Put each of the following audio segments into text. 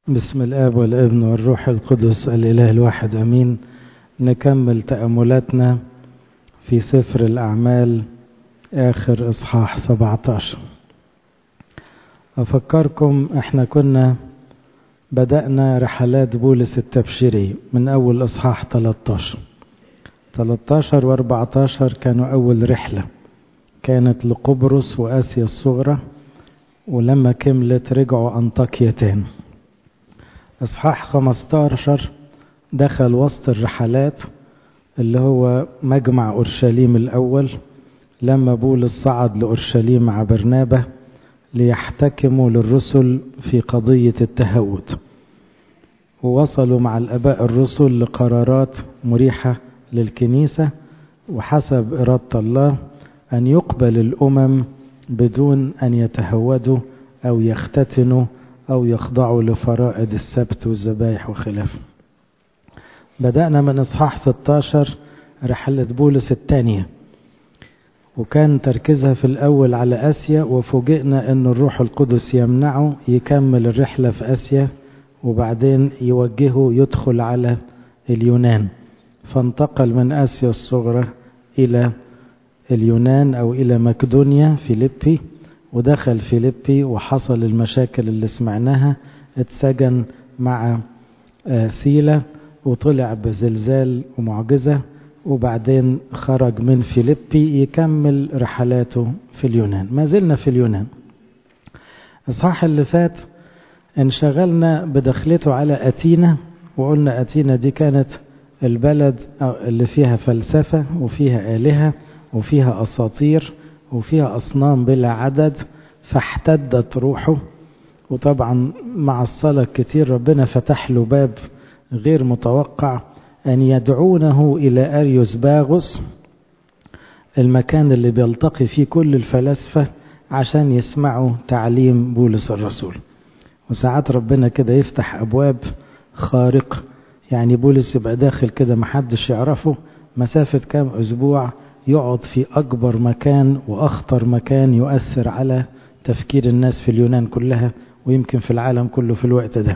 بسم الآب والابن والروح القدس الإله الواحد أمين نكمل تأملاتنا في سفر الأعمال آخر إصحاح 17 أفكركم إحنا كنا بدأنا رحلات بولس التبشيري من أول إصحاح 13 13 و 14 كانوا أول رحلة كانت لقبرص وآسيا الصغرى ولما كملت رجعوا أنطاكيا تاني إصحاح 15 دخل وسط الرحلات اللي هو مجمع أورشليم الأول لما بولس صعد لأورشليم مع برنابة ليحتكموا للرسل في قضية التهود ووصلوا مع الأباء الرسل لقرارات مريحة للكنيسة وحسب إرادة الله أن يقبل الأمم بدون أن يتهودوا أو يختتنوا أو يخضعوا لفرائض السبت والذبائح وخلافه بدأنا من إصحاح 16 رحلة بولس الثانية وكان تركيزها في الأول على آسيا وفوجئنا أن الروح القدس يمنعه يكمل الرحلة في آسيا وبعدين يوجهه يدخل على اليونان فانتقل من آسيا الصغرى إلى اليونان أو إلى مقدونيا فيليبي ودخل فيليبي وحصل المشاكل اللي سمعناها اتسجن مع سيلة وطلع بزلزال ومعجزة وبعدين خرج من فيليبي يكمل رحلاته في اليونان ما زلنا في اليونان الإصحاح اللي فات انشغلنا بدخلته على أتينا وقلنا أتينا دي كانت البلد اللي فيها فلسفة وفيها آلهة وفيها أساطير وفيها أصنام بلا عدد فاحتدت روحه وطبعا مع الصلاة كتير ربنا فتح له باب غير متوقع أن يدعونه إلى أريوس باغوس المكان اللي بيلتقي فيه كل الفلاسفة عشان يسمعوا تعليم بولس الرسول وساعات ربنا كده يفتح أبواب خارقة يعني بولس يبقى داخل كده محدش يعرفه مسافة كام أسبوع يقعد في أكبر مكان وأخطر مكان يؤثر على تفكير الناس في اليونان كلها ويمكن في العالم كله في الوقت ده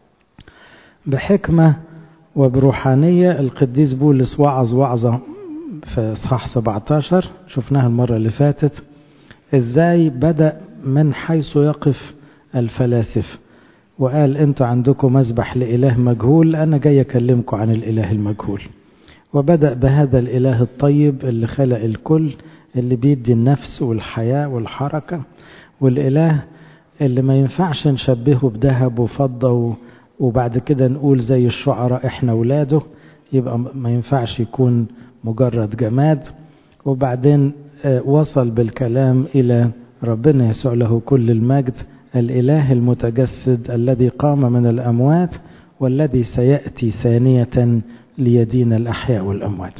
بحكمة وبروحانية القديس بولس وعظ وعظة في إصحاح 17 شفناها المرة اللي فاتت إزاي بدأ من حيث يقف الفلاسفة وقال أنتوا عندكم مذبح لإله مجهول أنا جاي أكلمكم عن الإله المجهول وبدأ بهذا الإله الطيب اللي خلق الكل اللي بيدي النفس والحياة والحركة والإله اللي ما ينفعش نشبهه بذهب وفضة وبعد كده نقول زي الشعراء احنا ولاده يبقى ما ينفعش يكون مجرد جماد وبعدين وصل بالكلام إلى ربنا يسوع له كل المجد الإله المتجسد الذي قام من الأموات والذي سيأتي ثانية ليدين الأحياء والأموات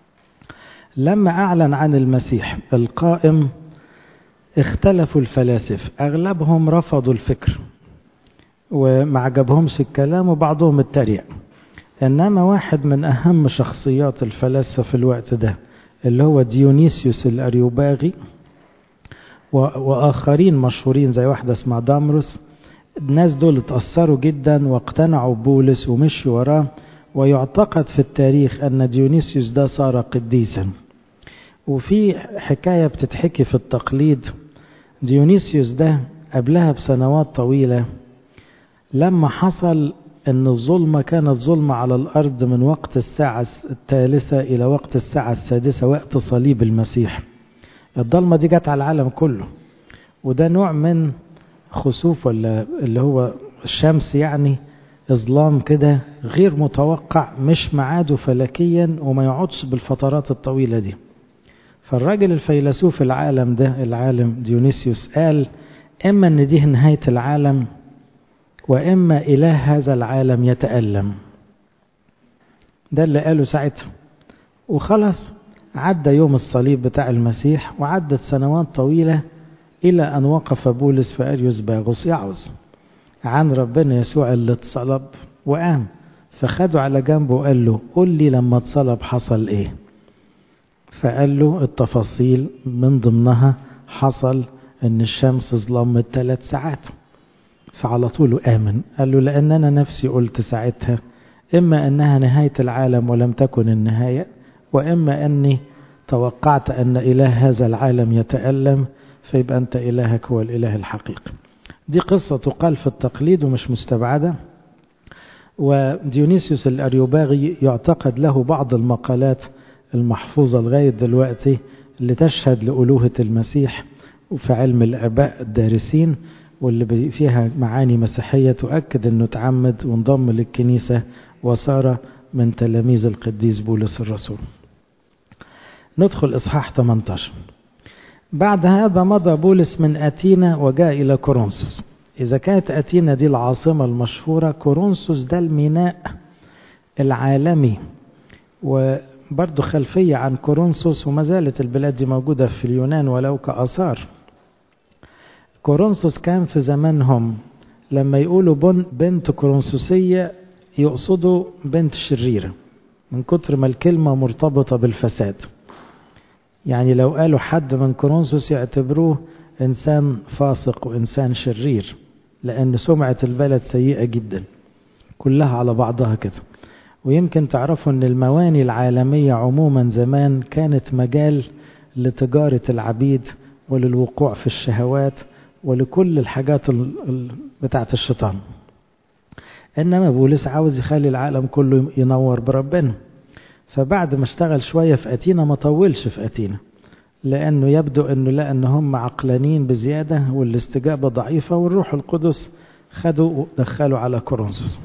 لما أعلن عن المسيح القائم اختلفوا الفلاسفة أغلبهم رفضوا الفكر وما عجبهمش الكلام وبعضهم اتريق إنما واحد من أهم شخصيات الفلاسفة في الوقت ده اللي هو ديونيسيوس الأريوباغي وآخرين مشهورين زي واحدة اسمها دامروس الناس دول اتأثروا جدا واقتنعوا بولس ومشوا وراه ويعتقد في التاريخ أن ديونيسيوس ده صار قديسا وفي حكاية بتتحكي في التقليد ديونيسيوس ده قبلها بسنوات طويلة لما حصل أن الظلمة كانت ظلمة على الأرض من وقت الساعة الثالثة إلى وقت الساعة السادسة وقت صليب المسيح الظلمة دي جت على العالم كله وده نوع من خسوف ولا اللي هو الشمس يعني إظلام كده غير متوقع مش معاده فلكيا وما يقعدش بالفترات الطويلة دي فالراجل الفيلسوف العالم ده العالم ديونيسيوس قال إما أن دي نهاية العالم وإما إله هذا العالم يتألم ده اللي قاله ساعتها وخلاص عدى يوم الصليب بتاع المسيح وعدت سنوات طويلة إلى أن وقف بولس في أريوس باغوس يعوز عن ربنا يسوع اللي اتصلب وقام فخده على جنبه وقال له قل لي لما اتصلب حصل ايه فقال له التفاصيل من ضمنها حصل ان الشمس ظلمت ثلاث ساعات فعلى طول آمن قال له لأن أنا نفسي قلت ساعتها إما أنها نهاية العالم ولم تكن النهاية وإما أني توقعت أن إله هذا العالم يتألم فيبقى أنت إلهك هو الإله الحقيقي دي قصة تقال في التقليد ومش مستبعدة وديونيسيوس الأريوباغي يعتقد له بعض المقالات المحفوظة لغاية دلوقتي اللي تشهد لألوهة المسيح وفي علم الآباء الدارسين واللي فيها معاني مسيحية تؤكد أنه تعمد وانضم للكنيسة وصار من تلاميذ القديس بولس الرسول ندخل إصحاح 18 بعد هذا مضى بولس من أتينا وجاء إلى كورنثوس إذا كانت أتينا دي العاصمة المشهورة كورنثوس ده الميناء العالمي وبرضه خلفية عن كورنثوس وما زالت البلاد دي موجودة في اليونان ولو كآثار كورنثوس كان في زمانهم لما يقولوا بنت كورنثوسية يقصدوا بنت شريرة من كتر ما الكلمة مرتبطة بالفساد يعني لو قالوا حد من كورنثوس يعتبروه إنسان فاسق وإنسان شرير لأن سمعة البلد سيئة جدا كلها على بعضها كده ويمكن تعرفوا أن المواني العالمية عموما زمان كانت مجال لتجارة العبيد وللوقوع في الشهوات ولكل الحاجات بتاعت الشيطان إنما بولس عاوز يخلي العالم كله ينور بربنا فبعد ما اشتغل شوية في أتينا ما طولش في أتينا لأنه يبدو أنه لا أن هم عقلانيين بزيادة والاستجابة ضعيفة والروح القدس خدوا ودخلوا على كورنثوس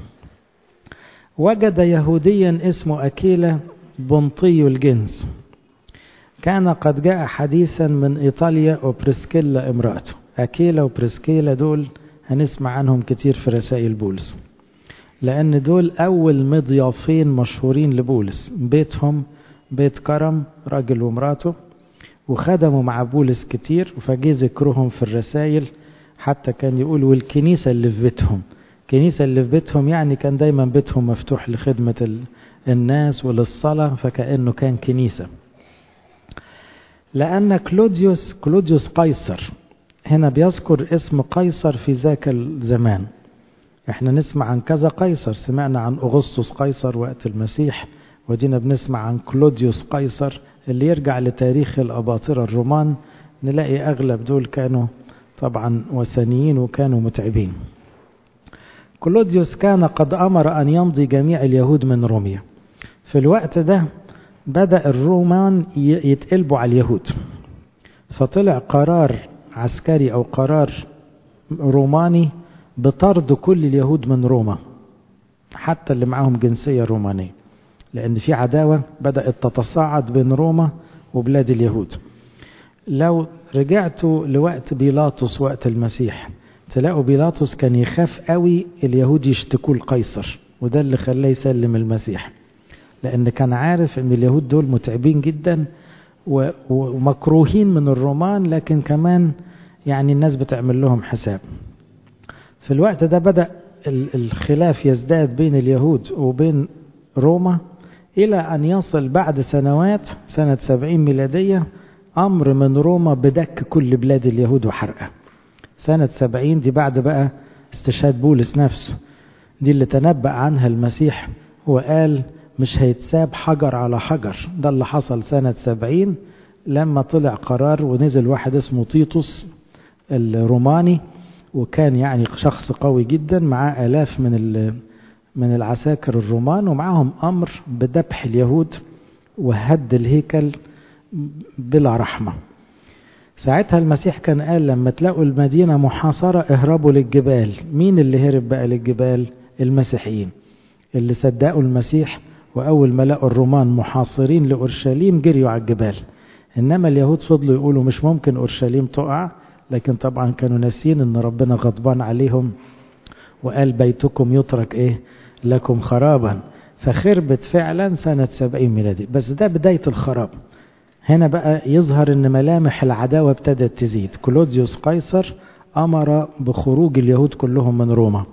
وجد يهوديا اسمه أكيلا بنطي الجنس كان قد جاء حديثا من إيطاليا وبريسكيلا امرأته أكيلا وبريسكيلا دول هنسمع عنهم كتير في رسائل بولس لأن دول أول مضيافين مشهورين لبولس بيتهم بيت كرم راجل ومراته وخدموا مع بولس كتير فجي ذكرهم في الرسائل حتى كان يقول والكنيسة اللي في بيتهم الكنيسة اللي في بيتهم يعني كان دايما بيتهم مفتوح لخدمة الناس وللصلاة فكأنه كان كنيسة لأن كلوديوس كلوديوس قيصر هنا بيذكر اسم قيصر في ذاك الزمان احنا نسمع عن كذا قيصر سمعنا عن أغسطس قيصر وقت المسيح ودينا بنسمع عن كلوديوس قيصر اللي يرجع لتاريخ الأباطرة الرومان نلاقي أغلب دول كانوا طبعا وثنيين وكانوا متعبين كلوديوس كان قد أمر أن يمضي جميع اليهود من روميا في الوقت ده بدأ الرومان يتقلبوا على اليهود فطلع قرار عسكري أو قرار روماني بطرد كل اليهود من روما حتى اللي معاهم جنسية رومانية لأن في عداوة بدأت تتصاعد بين روما وبلاد اليهود لو رجعتوا لوقت بيلاطس وقت المسيح تلاقوا بيلاطس كان يخاف قوي اليهود يشتكوا القيصر وده اللي خلاه يسلم المسيح لأن كان عارف أن اليهود دول متعبين جدا ومكروهين من الرومان لكن كمان يعني الناس بتعمل لهم حساب في الوقت ده بدأ الخلاف يزداد بين اليهود وبين روما إلى أن يصل بعد سنوات سنة سبعين ميلادية أمر من روما بدك كل بلاد اليهود وحرقها سنة سبعين دي بعد بقى استشهاد بولس نفسه دي اللي تنبأ عنها المسيح وقال مش هيتساب حجر على حجر ده اللي حصل سنة سبعين لما طلع قرار ونزل واحد اسمه تيتوس الروماني وكان يعني شخص قوي جدا معاه آلاف من من العساكر الرومان ومعاهم أمر بذبح اليهود وهد الهيكل بلا رحمة ساعتها المسيح كان قال لما تلاقوا المدينة محاصرة اهربوا للجبال مين اللي هرب بقى للجبال المسيحيين اللي صدقوا المسيح وأول ما لقوا الرومان محاصرين لأورشليم جريوا على الجبال إنما اليهود فضلوا يقولوا مش ممكن أورشليم تقع لكن طبعا كانوا ناسيين ان ربنا غضبان عليهم وقال بيتكم يترك ايه لكم خرابا فخربت فعلا سنة سبعين ميلادي بس ده بداية الخراب هنا بقى يظهر ان ملامح العداوة ابتدت تزيد كلوديوس قيصر امر بخروج اليهود كلهم من روما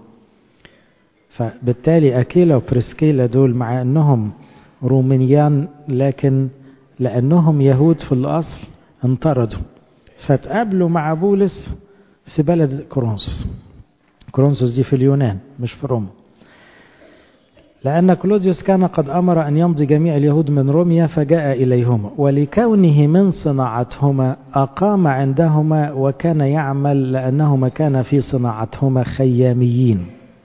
فبالتالي اكيلا وبريسكيلا دول مع انهم رومانيان لكن لانهم يهود في الاصل انطردوا فتقابلوا مع بولس في بلد كورنثوس كورنثوس دي في اليونان مش في روما لأن كلوديوس كان قد أمر أن يمضي جميع اليهود من روميا فجاء إليهما ولكونه من صناعتهما أقام عندهما وكان يعمل لأنهما كان في صناعتهما خياميين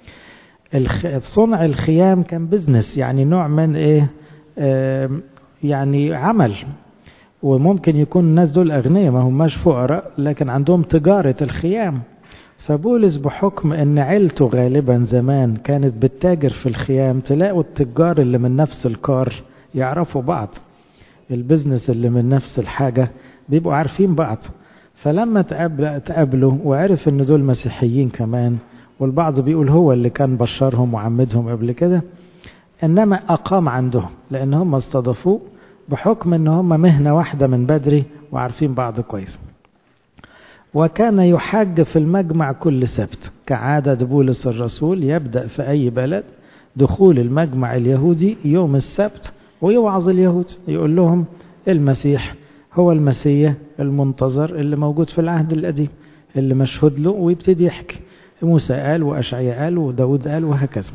صنع الخيام كان بزنس يعني نوع من إيه آه يعني عمل وممكن يكون الناس دول أغنياء ما هماش فقراء لكن عندهم تجارة الخيام فبولس بحكم ان عيلته غالبا زمان كانت بتتاجر في الخيام تلاقوا التجار اللي من نفس الكار يعرفوا بعض البزنس اللي من نفس الحاجة بيبقوا عارفين بعض فلما تقابلوا وعرف ان دول مسيحيين كمان والبعض بيقول هو اللي كان بشرهم وعمدهم قبل كده انما اقام عندهم لان هم استضافوه بحكم ان هم مهنة واحدة من بدري وعارفين بعض كويس وكان يحج في المجمع كل سبت كعادة بولس الرسول يبدأ في أي بلد دخول المجمع اليهودي يوم السبت ويوعظ اليهود يقول لهم المسيح هو المسيح المنتظر اللي موجود في العهد القديم اللي مشهود له ويبتدي يحكي موسى قال وأشعياء قال وداود قال وهكذا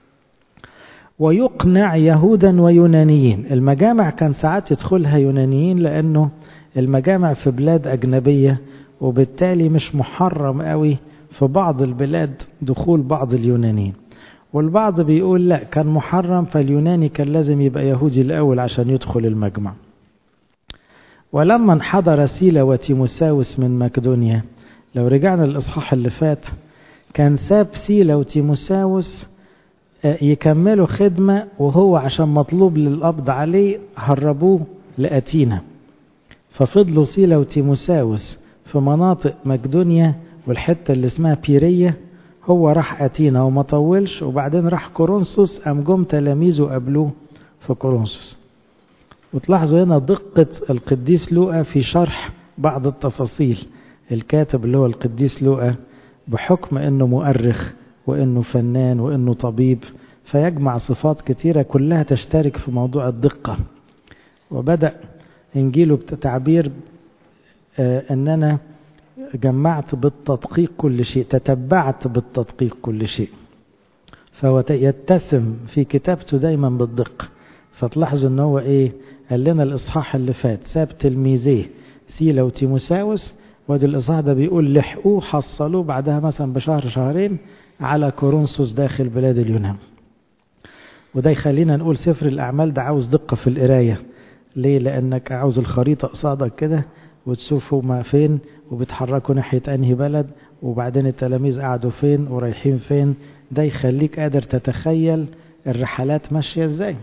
ويقنع يهودا ويونانيين المجامع كان ساعات يدخلها يونانيين لأنه المجامع في بلاد أجنبية وبالتالي مش محرم قوي في بعض البلاد دخول بعض اليونانيين والبعض بيقول لا كان محرم فاليوناني كان لازم يبقى يهودي الأول عشان يدخل المجمع ولما انحدر سيلا وتيموساوس من مقدونيا لو رجعنا للإصحاح اللي فات كان ساب سيلا وتيموساوس يكملوا خدمة وهو عشان مطلوب للقبض عليه هربوه لأتينا ففضلوا سيلا وتيموساوس في مناطق مقدونيا والحتة اللي اسمها بيرية هو راح أتينا وما طولش وبعدين راح كورنثوس أم جم تلاميذه قابلوه في كورنثوس وتلاحظوا هنا دقة القديس لوقا في شرح بعض التفاصيل الكاتب اللي هو القديس لوقا بحكم انه مؤرخ وانه فنان وانه طبيب فيجمع صفات كتيرة كلها تشترك في موضوع الدقة وبدأ انجيله بتعبير آه ان انا جمعت بالتدقيق كل شيء تتبعت بالتدقيق كل شيء فهو يتسم في كتابته دايما بالدقة فتلاحظوا ان هو ايه قال لنا الاصحاح اللي فات ساب تلميذيه سيلا وتيموساوس وادي الاصحاح ده بيقول لحقوه حصلوه بعدها مثلا بشهر شهرين على كورنثوس داخل بلاد اليونان وده يخلينا نقول سفر الاعمال ده عاوز دقة في القراية ليه لانك عاوز الخريطة قصادك كده وتشوفوا ما فين وبيتحركوا ناحية انهي بلد وبعدين التلاميذ قعدوا فين ورايحين فين ده يخليك قادر تتخيل الرحلات ماشية ازاي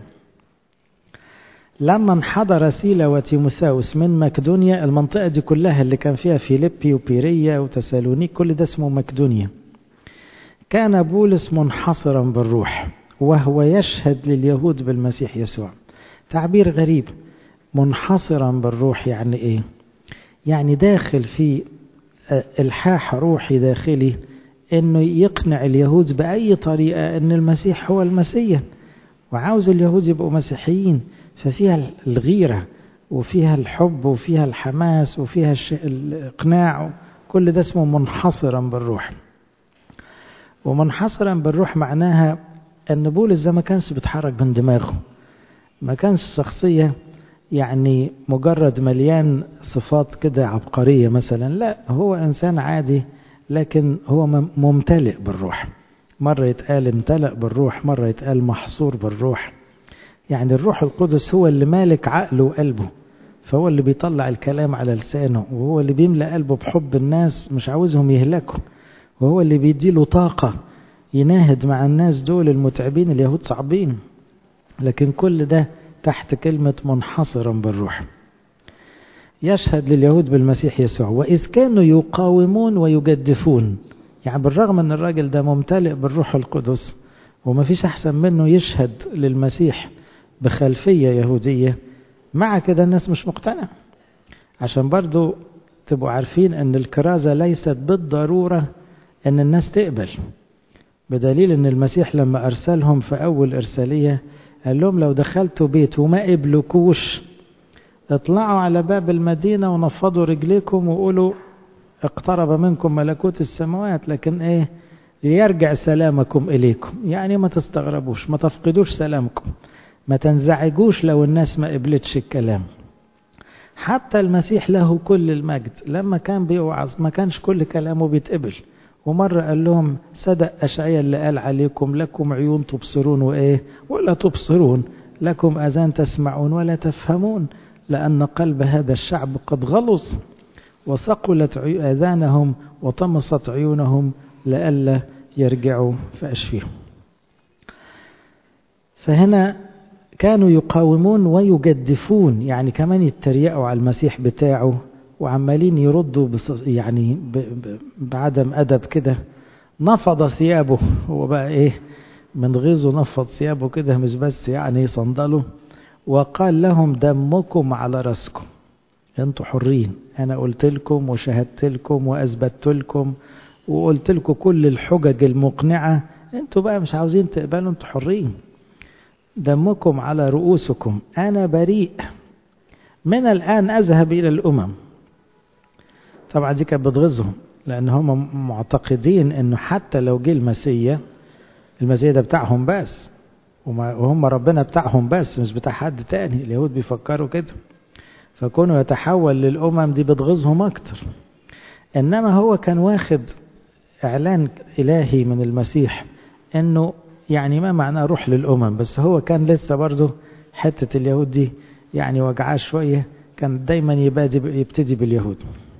لما انحدر سيلا وتيموساوس من مقدونيا المنطقة دي كلها اللي كان فيها فيليبي وبيريا وتسالونيك كل ده اسمه مقدونيا كان بولس منحصرا بالروح وهو يشهد لليهود بالمسيح يسوع تعبير غريب منحصرا بالروح يعني ايه يعني داخل في الحاح روحي داخلي انه يقنع اليهود باي طريقه ان المسيح هو المسيح وعاوز اليهود يبقوا مسيحيين ففيها الغيره وفيها الحب وفيها الحماس وفيها الاقناع كل ده اسمه منحصرا بالروح ومنحصرا بالروح معناها ان بولس ده ما كانش بيتحرك من دماغه ما كانش شخصيه يعني مجرد مليان صفات كده عبقرية مثلا لا هو إنسان عادي لكن هو ممتلئ بالروح مرة يتقال امتلأ بالروح مرة يتقال محصور بالروح يعني الروح القدس هو اللي مالك عقله وقلبه فهو اللي بيطلع الكلام على لسانه وهو اللي بيملأ قلبه بحب الناس مش عاوزهم يهلكوا وهو اللي بيديله طاقة يناهد مع الناس دول المتعبين اليهود صعبين لكن كل ده تحت كلمة منحصرا بالروح يشهد لليهود بالمسيح يسوع وإذ كانوا يقاومون ويجدفون يعني بالرغم أن الراجل ده ممتلئ بالروح القدس وما فيش أحسن منه يشهد للمسيح بخلفية يهودية مع كده الناس مش مقتنعة عشان برضو تبقوا عارفين أن الكرازة ليست بالضرورة أن الناس تقبل بدليل أن المسيح لما أرسلهم في أول إرسالية قال لهم لو دخلتوا بيت وما قبلكوش اطلعوا على باب المدينة ونفضوا رجليكم وقولوا اقترب منكم ملكوت السماوات لكن ايه ليرجع سلامكم إليكم يعني ما تستغربوش ما تفقدوش سلامكم ما تنزعجوش لو الناس ما قبلتش الكلام حتى المسيح له كل المجد لما كان بيوعظ ما كانش كل كلامه بيتقبل ومرة قال لهم صدق أشعيا اللي قال عليكم لكم عيون تبصرون وإيه ولا تبصرون لكم أذان تسمعون ولا تفهمون لأن قلب هذا الشعب قد غلظ وثقلت آذانهم وطمست عيونهم لئلا يرجعوا فأشفيهم فهنا كانوا يقاومون ويجدفون يعني كمان يتريقوا على المسيح بتاعه وعمالين يردوا يعني بعدم أدب كده نفض ثيابه هو بقى إيه من غيظه نفض ثيابه كده مش بس يعني صندله وقال لهم دمكم على راسكم انتوا حرين انا قلت لكم وشهدت لكم واثبتت لكم وقلت لكم كل الحجج المقنعه انتوا بقى مش عاوزين تقبلوا انتوا حرين دمكم على رؤوسكم انا بريء من الان اذهب الى الامم طبعا دي كانت بتغيظهم لان هم معتقدين انه حتى لو جه المسيا المسيا ده بتاعهم بس وهم ربنا بتاعهم بس مش بتاع حد تاني اليهود بيفكروا كده فكونه يتحول للأمم دي بتغيظهم أكتر إنما هو كان واخد إعلان إلهي من المسيح إنه يعني ما معناه روح للأمم بس هو كان لسه برضه حتة اليهود دي يعني وجعاه شوية كان دايما يبادي يبتدي باليهود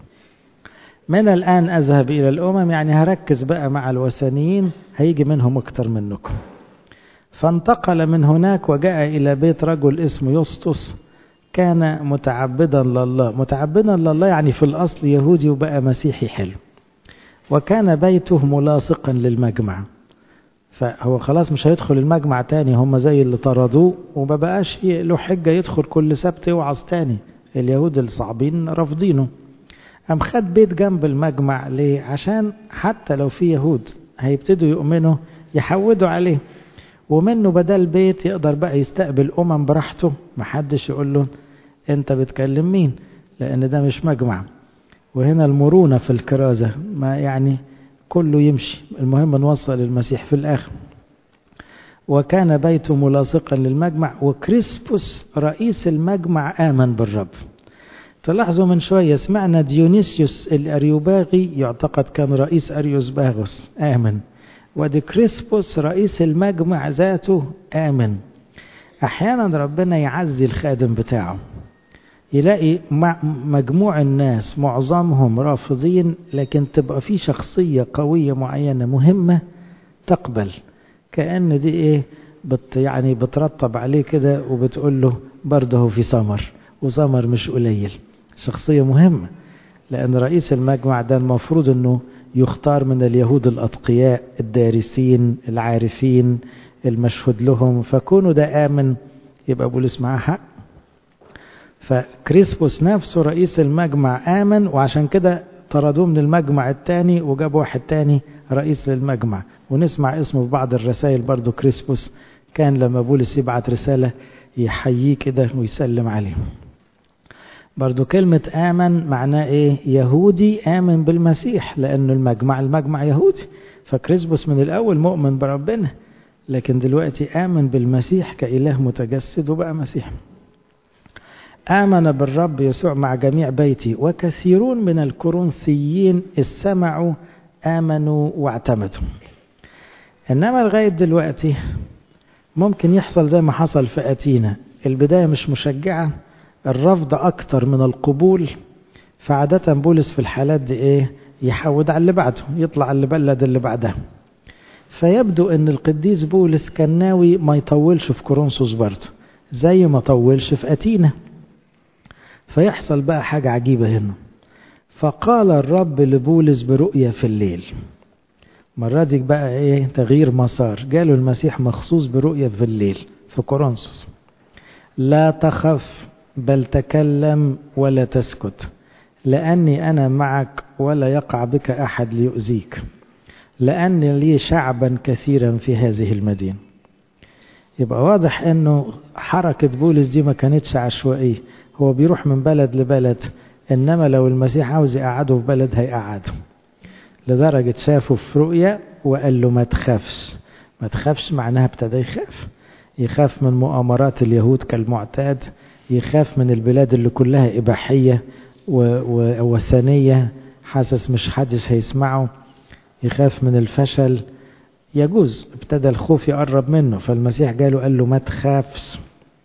من الآن أذهب إلى الأمم يعني هركز بقى مع الوثنيين هيجي منهم أكتر منكم فانتقل من هناك وجاء إلى بيت رجل اسمه يسطس كان متعبدا لله متعبدا لله يعني في الأصل يهودي وبقى مسيحي حلو وكان بيته ملاصقا للمجمع فهو خلاص مش هيدخل المجمع تاني هم زي اللي طردوه وما بقاش له حجة يدخل كل سبت يوعظ تاني اليهود الصعبين رافضينه قام خد بيت جنب المجمع ليه عشان حتى لو في يهود هيبتدوا يؤمنوا يحودوا عليه ومنه بدل بيت يقدر بقى يستقبل أمم براحته محدش يقول له أنت بتكلم مين لأن ده مش مجمع وهنا المرونة في الكرازة ما يعني كله يمشي المهم نوصل المسيح في الآخر وكان بيته ملاصقا للمجمع وكريسبوس رئيس المجمع آمن بالرب تلاحظوا من شوية سمعنا ديونيسيوس الأريوباغي يعتقد كان رئيس أريوس باغوس آمن ودي كريسبوس رئيس المجمع ذاته آمن أحيانا ربنا يعزي الخادم بتاعه يلاقي مجموع الناس معظمهم رافضين لكن تبقى في شخصية قوية معينة مهمة تقبل كأن دي ايه بت يعني بترطب عليه كده وبتقول له برضه في سمر وسمر مش قليل شخصية مهمة لأن رئيس المجمع ده المفروض أنه يختار من اليهود الأتقياء الدارسين العارفين المشهود لهم فكونوا ده آمن يبقى بولس معاه حق فكريسبوس نفسه رئيس المجمع آمن وعشان كده طردوه من المجمع الثاني وجاب واحد تاني رئيس للمجمع ونسمع اسمه في بعض الرسائل برضو كريسبوس كان لما بولس يبعت رسالة يحييه كده ويسلم عليه برضو كلمة آمن معناه إيه يهودي آمن بالمسيح لأنه المجمع المجمع يهودي فكريسبوس من الأول مؤمن بربنا لكن دلوقتي آمن بالمسيح كإله متجسد وبقى مسيح آمن بالرب يسوع مع جميع بيتي وكثيرون من الكورنثيين استمعوا آمنوا واعتمدوا إنما لغاية دلوقتي ممكن يحصل زي ما حصل في أتينا البداية مش مشجعة الرفض أكتر من القبول فعادة بولس في الحالات دي إيه يحود على اللي بعده يطلع على اللي بلد اللي بعدها فيبدو أن القديس بولس كان ناوي ما يطولش في كورنثوس برضه زي ما طولش في أتينا فيحصل بقى حاجة عجيبة هنا فقال الرب لبولس برؤية في الليل مرة دي بقى ايه تغيير مسار جاله المسيح مخصوص برؤية في الليل في كورنثوس لا تخف بل تكلم ولا تسكت لأني أنا معك ولا يقع بك أحد ليؤذيك لأن لي شعبا كثيرا في هذه المدينة يبقى واضح أنه حركة بولس دي ما كانتش عشوائية هو بيروح من بلد لبلد إنما لو المسيح عاوز يقعده في بلد هيقعده لدرجة شافه في رؤية وقال له ما تخافش ما تخافش معناها ابتدى يخاف يخاف من مؤامرات اليهود كالمعتاد يخاف من البلاد اللي كلها إباحية ووثنية حاسس مش حدش هيسمعه يخاف من الفشل يجوز ابتدى الخوف يقرب منه فالمسيح جاله قال له ما تخافش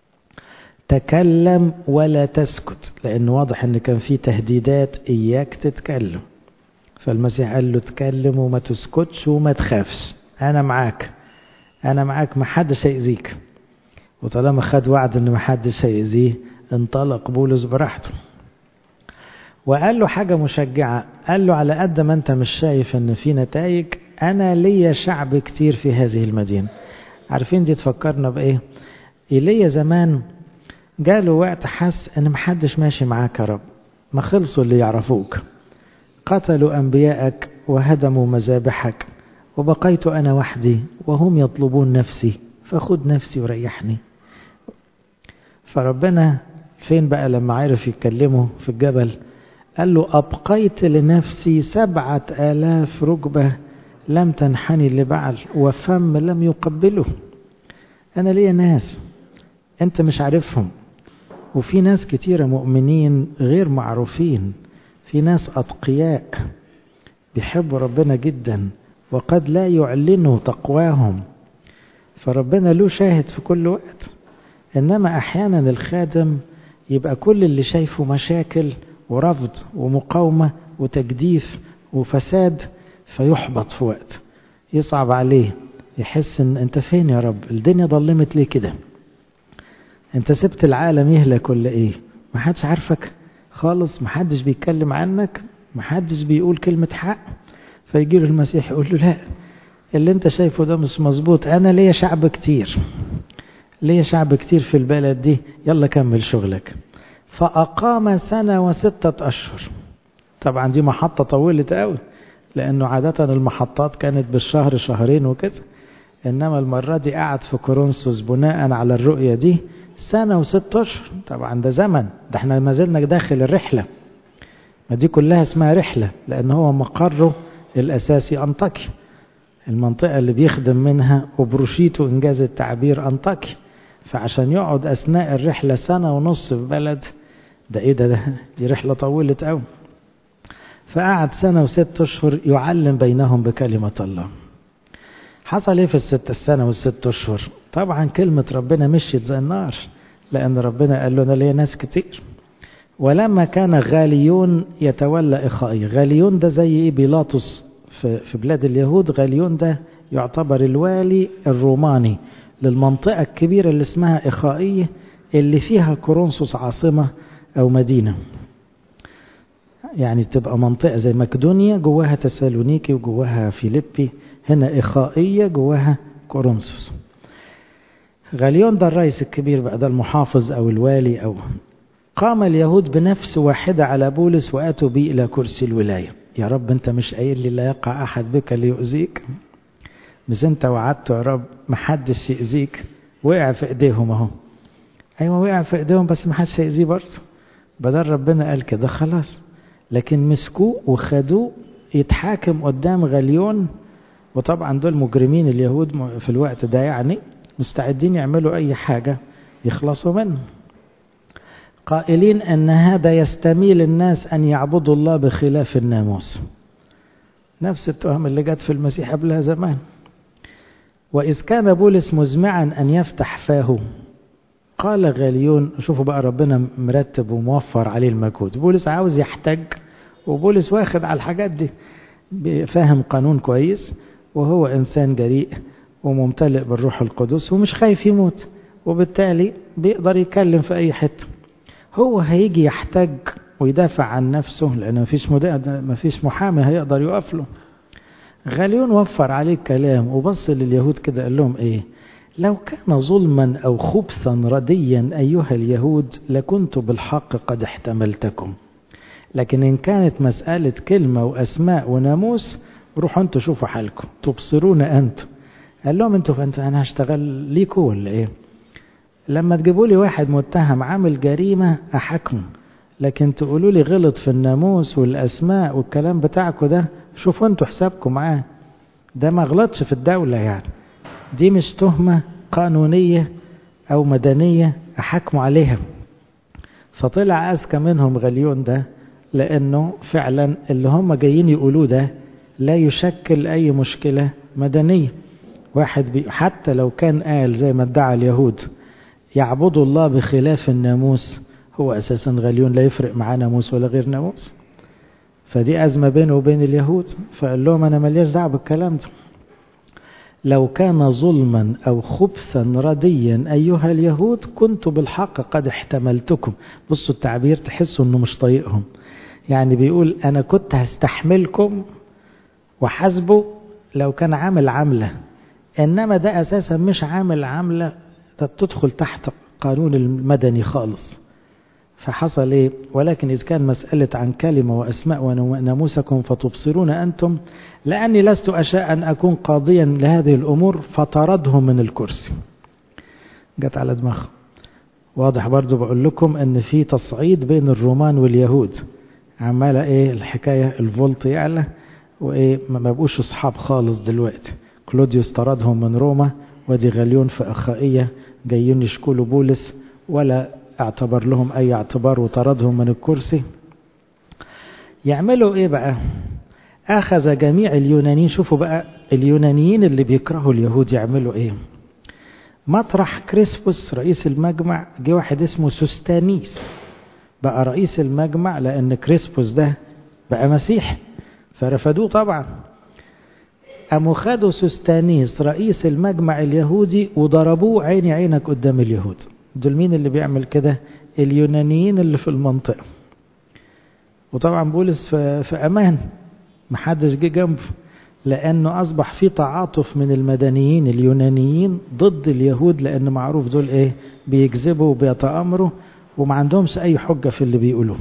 تكلم ولا تسكت لأنه واضح أن كان في تهديدات إياك تتكلم فالمسيح قال له تكلم وما تسكتش وما تخافش أنا معاك أنا معاك ما حدش هيأذيك وطالما خد وعد أن ما حدش هيأذيه انطلق بولس براحته وقال له حاجة مشجعة قال له على قد ما أنت مش شايف أن في نتائج أنا ليا شعب كتير في هذه المدينة عارفين دي تفكرنا بإيه إيليا زمان جاله وقت حس أن محدش ماشي معاك يا رب ما خلصوا اللي يعرفوك قتلوا أنبياءك وهدموا مذابحك وبقيت أنا وحدي وهم يطلبون نفسي فخد نفسي وريحني فربنا فين بقى لما عرف يتكلمه في الجبل قال له أبقيت لنفسي سبعة آلاف ركبة لم تنحني لبعل وفم لم يقبله أنا ليا ناس أنت مش عارفهم وفي ناس كتيرة مؤمنين غير معروفين في ناس أتقياء بيحبوا ربنا جدا وقد لا يعلنوا تقواهم فربنا له شاهد في كل وقت إنما أحيانا الخادم يبقى كل اللي شايفه مشاكل ورفض ومقاومة وتجديف وفساد فيحبط في وقت يصعب عليه يحس ان انت فين يا رب الدنيا ضلمت ليه كده انت سبت العالم يهلك ولا ايه ما حدش عارفك خالص ما حدش بيتكلم عنك ما حدش بيقول كلمة حق فيجي له المسيح يقول له لا اللي انت شايفه ده مش مظبوط انا ليا شعب كتير ليا شعب كتير في البلد دي يلا كمل شغلك فأقام سنة وستة أشهر طبعا دي محطة طولت قوي لأنه عادة المحطات كانت بالشهر شهرين وكده إنما المرة دي قعد في كورنثوس بناء على الرؤية دي سنة وست أشهر طبعا ده زمن ده احنا ما زلنا داخل الرحلة ما دي كلها اسمها رحلة لأن هو مقره الأساسي أنطاكيا المنطقة اللي بيخدم منها وبروشيتو إنجاز التعبير أنطاكيا فعشان يقعد أثناء الرحلة سنة ونص في بلد ده إيه ده, ده دي رحلة طولت قوي فقعد سنة وست أشهر يعلم بينهم بكلمة الله حصل إيه في الست السنة والست أشهر طبعا كلمة ربنا مشيت زي النار لأن ربنا قال لنا ليه ناس كتير ولما كان غاليون يتولى إخائي غاليون ده زي إيه بيلاطس في, في بلاد اليهود غاليون ده يعتبر الوالي الروماني للمنطقة الكبيرة اللي اسمها إخائية اللي فيها كورنثوس عاصمة أو مدينة يعني تبقى منطقة زي مقدونيا جواها تسالونيكي وجواها فيليبي هنا إخائية جواها كورنثوس غاليون ده الرئيس الكبير بقى ده المحافظ أو الوالي أو قام اليهود بنفس واحدة على بولس وأتوا به إلى كرسي الولاية يا رب أنت مش قايل لي لا يقع أحد بك ليؤذيك بس أنت وعدت يا رب محدش يأذيك وقع في إيديهم أهو أيوة وقع في إيديهم بس محدش هيأذيه برضه بدل ربنا قال كده خلاص لكن مسكوه وخدوه يتحاكم قدام غليون وطبعا دول مجرمين اليهود في الوقت ده يعني مستعدين يعملوا أي حاجة يخلصوا منه قائلين أن هذا يستميل الناس أن يعبدوا الله بخلاف الناموس نفس التهم اللي جت في المسيح قبلها زمان وإذ كان بولس مزمعا أن يفتح فاه قال غاليون شوفوا بقى ربنا مرتب وموفر عليه المجهود بولس عاوز يحتج وبولس واخد على الحاجات دي فاهم قانون كويس وهو إنسان جريء وممتلئ بالروح القدس ومش خايف يموت وبالتالي بيقدر يتكلم في أي حتة هو هيجي يحتج ويدافع عن نفسه لأن مفيش مفيش محامي هيقدر يقف له غاليون وفر عليه الكلام وبص لليهود كده قال لهم ايه لو كان ظلما أو خبثا رديا أيها اليهود لكنت بالحق قد احتملتكم لكن إن كانت مسألة كلمة وأسماء وناموس روحوا انتوا شوفوا حالكم تبصرون أنتم قال لهم انتوا فانتوا أنا هشتغل ليكوا ولا إيه لما تجيبوا لي واحد متهم عامل جريمة أحكمه لكن تقولوا لي غلط في الناموس والأسماء والكلام بتاعكم ده شوفوا انتوا حسابكم معاه ده ما غلطش في الدولة يعني دي مش تهمة قانونية أو مدنية أحكموا عليها فطلع أذكى منهم غليون ده لأنه فعلا اللي هم جايين يقولوه ده لا يشكل أي مشكلة مدنية واحد بي حتى لو كان قال زي ما ادعى اليهود يعبدوا الله بخلاف الناموس هو أساسا غليون لا يفرق معاه ناموس ولا غير ناموس فدي أزمة بينه وبين اليهود فقال لهم أنا ملياش دعوة بالكلام ده لو كان ظلما أو خبثا رديا أيها اليهود كنت بالحق قد احتملتكم بصوا التعبير تحسوا أنه مش طايقهم يعني بيقول أنا كنت هستحملكم وحسبه لو كان عامل عملة إنما ده أساسا مش عامل عملة تدخل تحت قانون المدني خالص فحصل ايه ولكن إذ كان مسألة عن كلمة وأسماء وناموسكم فتبصرون أنتم لأني لست أشاء أن أكون قاضيا لهذه الأمور فطردهم من الكرسي جت على دماغه واضح برضو بقول لكم أن في تصعيد بين الرومان واليهود عمالة إيه الحكاية الفولت يعلى وإيه ما بقوش أصحاب خالص دلوقتي كلوديوس طردهم من روما ودي غليون في أخائية جايين يشكلوا بولس ولا اعتبر لهم أي اعتبار وطردهم من الكرسي يعملوا إيه بقى أخذ جميع اليونانيين شوفوا بقى اليونانيين اللي بيكرهوا اليهود يعملوا إيه مطرح كريسبوس رئيس المجمع جه واحد اسمه سوستانيس بقى رئيس المجمع لأن كريسبوس ده بقى مسيحي فرفضوه طبعا قاموا خدوا سوستانيس رئيس المجمع اليهودي وضربوه عيني عينك قدام اليهود دول مين اللي بيعمل كده اليونانيين اللي في المنطقة وطبعا بولس في, في أمان محدش جه جنبه لأنه أصبح في تعاطف من المدنيين اليونانيين ضد اليهود لأن معروف دول إيه بيكذبوا وبيتآمروا وما عندهمش أي حجة في اللي بيقولوه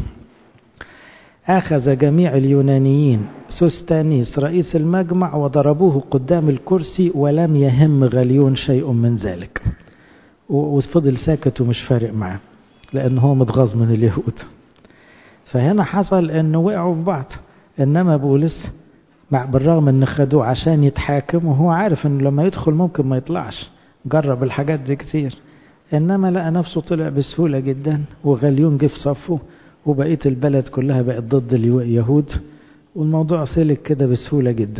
أخذ جميع اليونانيين سوستانيس رئيس المجمع وضربوه قدام الكرسي ولم يهم غليون شيء من ذلك وفضل ساكت ومش فارق معاه لأن هو متغاظ من اليهود فهنا حصل أنه وقعوا في بعض إنما بولس مع بالرغم أن خدوه عشان يتحاكم وهو عارف أنه لما يدخل ممكن ما يطلعش جرب الحاجات دي كتير إنما لقى نفسه طلع بسهولة جدا وغليون جه في صفه وبقية البلد كلها بقت ضد اليهود والموضوع سلك كده بسهولة جدا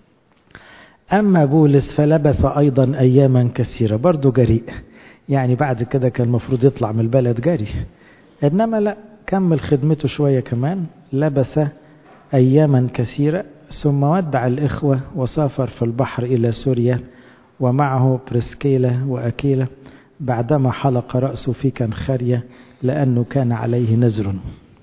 أما بولس فلبث أيضا أياما كثيرة برضه جريء يعني بعد كده كان المفروض يطلع من البلد جري إنما لا كمل خدمته شوية كمان لبث أياما كثيرة ثم ودع الإخوة وسافر في البحر إلى سوريا ومعه بريسكيلا وأكيلا بعدما حلق رأسه في كنخارية لأنه كان عليه نزر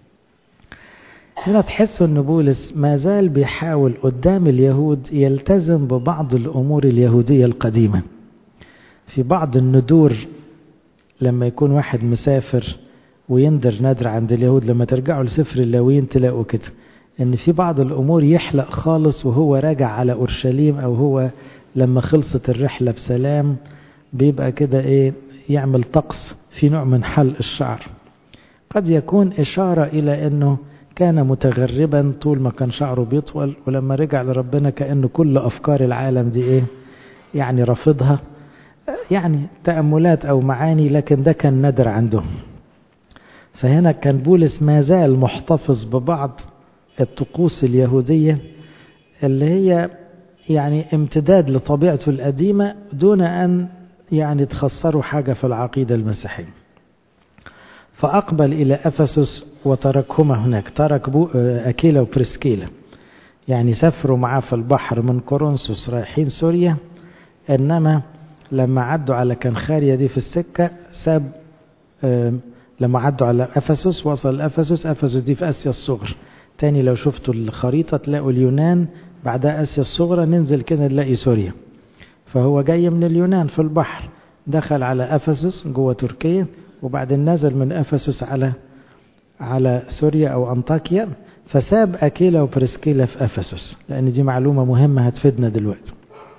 هنا تحسوا أن بولس ما زال بيحاول قدام اليهود يلتزم ببعض الأمور اليهودية القديمة في بعض الندور لما يكون واحد مسافر ويندر ندر عند اليهود لما ترجعوا لسفر اللاويين تلاقوا كده ان في بعض الامور يحلق خالص وهو راجع على اورشليم او هو لما خلصت الرحله بسلام بيبقى كده ايه يعمل طقس في نوع من حلق الشعر قد يكون اشاره الى انه كان متغربا طول ما كان شعره بيطول ولما رجع لربنا كانه كل افكار العالم دي ايه يعني رافضها يعني تاملات او معاني لكن ده كان ندر عندهم فهنا كان بولس ما زال محتفظ ببعض الطقوس اليهودية اللي هي يعني امتداد لطبيعته القديمة دون أن يعني تخسروا حاجة في العقيدة المسيحية فأقبل إلى أفسس وتركهما هناك ترك أكيلا وبريسكيلا يعني سافروا معاه في البحر من كورنثوس رايحين سوريا إنما لما عدوا على كنخاريا دي في السكة ساب لما عدوا على أفسس وصل أفسس أفسس دي في آسيا الصغرى تاني لو شفتوا الخريطة تلاقوا اليونان بعدها آسيا الصغرى ننزل كده نلاقي سوريا فهو جاي من اليونان في البحر دخل على أفسس جوه تركيا وبعدين نزل من أفسس على على سوريا أو أنطاكيا فساب أكيلا وبريسكيلا في أفسس لأن دي معلومة مهمة هتفيدنا دلوقتي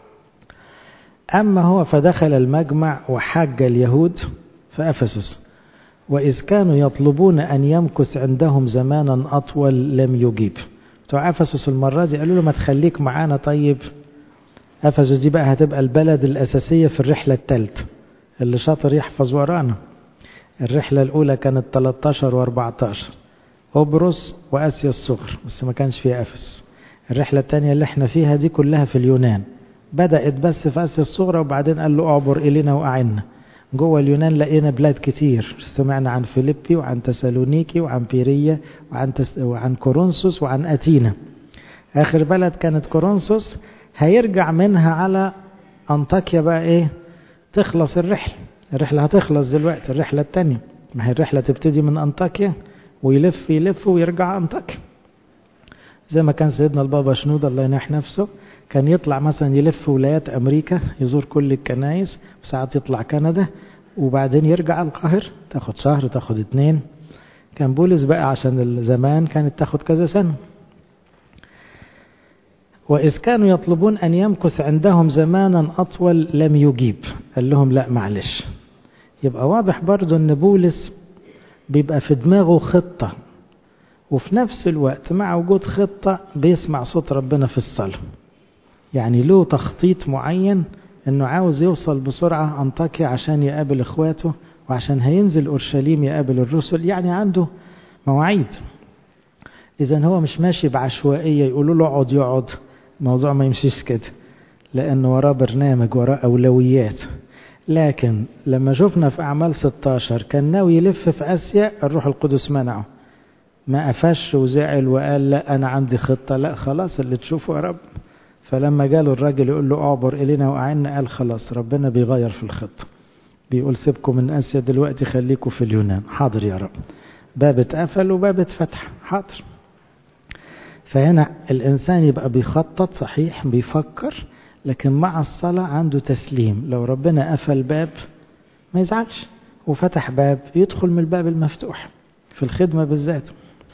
أما هو فدخل المجمع وحاج اليهود في أفسس وإذ كانوا يطلبون أن يمكث عندهم زمانا أطول لم يجيب بتوع أفسس المرة دي قالوا له ما تخليك معانا طيب أفسس دي بقى هتبقى البلد الأساسية في الرحلة الثالثة اللي شاطر يحفظ ورانا الرحلة الأولى كانت 13 و14 قبرص وآسيا الصغر بس ما كانش فيها أفس الرحلة الثانية اللي احنا فيها دي كلها في اليونان بدأت بس في آسيا الصغرى وبعدين قال له اعبر إلينا وأعنا جوه اليونان لقينا بلاد كتير سمعنا عن فيليبي وعن تسالونيكي وعن بيرية وعن, تس... وعن كورنثوس وعن أتينا آخر بلد كانت كورنثوس هيرجع منها على أنطاكيا بقى إيه تخلص الرحلة الرحلة هتخلص دلوقتي الرحلة التانية ما هي الرحلة تبتدي من أنطاكيا ويلف يلف ويرجع أنطاكيا زي ما كان سيدنا البابا شنودة الله ينح نفسه كان يطلع مثلا يلف ولايات أمريكا يزور كل الكنايس وساعات يطلع كندا وبعدين يرجع القاهرة تاخد شهر تاخد اتنين كان بولس بقى عشان الزمان كانت تاخد كذا سنة وإذ كانوا يطلبون أن يمكث عندهم زمانا أطول لم يجيب قال لهم لا معلش يبقى واضح برضو أن بولس بيبقى في دماغه خطة وفي نفس الوقت مع وجود خطة بيسمع صوت ربنا في الصلاة يعني له تخطيط معين أنه عاوز يوصل بسرعة أنطاكيا عشان يقابل إخواته وعشان هينزل أورشليم يقابل الرسل يعني عنده مواعيد إذا هو مش ماشي بعشوائية يقولوا له اقعد يقعد الموضوع ما يمشيش كده لأن وراه برنامج وراه أولويات لكن لما شفنا في أعمال 16 كان ناوي يلف في آسيا الروح القدس منعه ما قفش وزعل وقال لا أنا عندي خطة لا خلاص اللي تشوفه يا رب فلما جاله الراجل يقول له اعبر إلينا وأعنا قال خلاص ربنا بيغير في الخطة بيقول سيبكم من آسيا دلوقتي خليكم في اليونان حاضر يا رب باب اتقفل وباب اتفتح حاضر فهنا الإنسان يبقى بيخطط صحيح بيفكر لكن مع الصلاة عنده تسليم لو ربنا قفل باب ما يزعلش وفتح باب يدخل من الباب المفتوح في الخدمة بالذات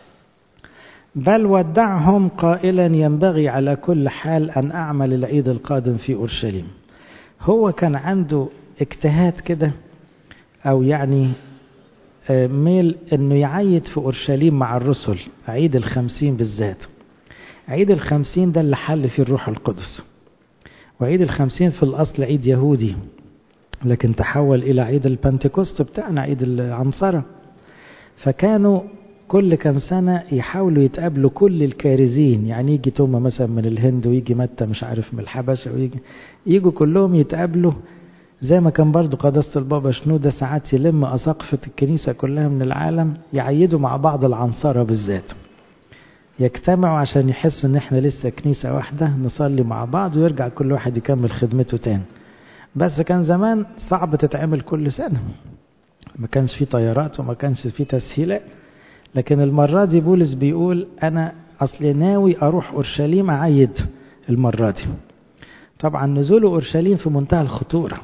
بل ودعهم قائلا ينبغي على كل حال أن أعمل العيد القادم في أورشليم هو كان عنده اجتهاد كده أو يعني ميل أنه يعيد في أورشليم مع الرسل عيد الخمسين بالذات عيد الخمسين ده اللي حل فيه الروح القدس وعيد الخمسين في الأصل عيد يهودي لكن تحول إلى عيد البنتكوست بتاعنا عيد العنصرة فكانوا كل كم سنة يحاولوا يتقابلوا كل الكارزين يعني يجي توما مثلا من الهند ويجي متى مش عارف من الحبشة ويجي يجوا كلهم يتقابلوا زي ما كان برضو قداسة البابا شنودة ساعات يلم أساقفة الكنيسة كلها من العالم يعيدوا مع بعض العنصرة بالذات يجتمعوا عشان يحسوا ان احنا لسه كنيسة واحدة نصلي مع بعض ويرجع كل واحد يكمل خدمته تاني بس كان زمان صعب تتعمل كل سنة ما كانش في طيارات وما كانش في تسهيلات لكن المرة دي بولس بيقول أنا أصلي ناوي أروح أورشليم أعيد المرة دي طبعا نزول أورشليم في منتهى الخطورة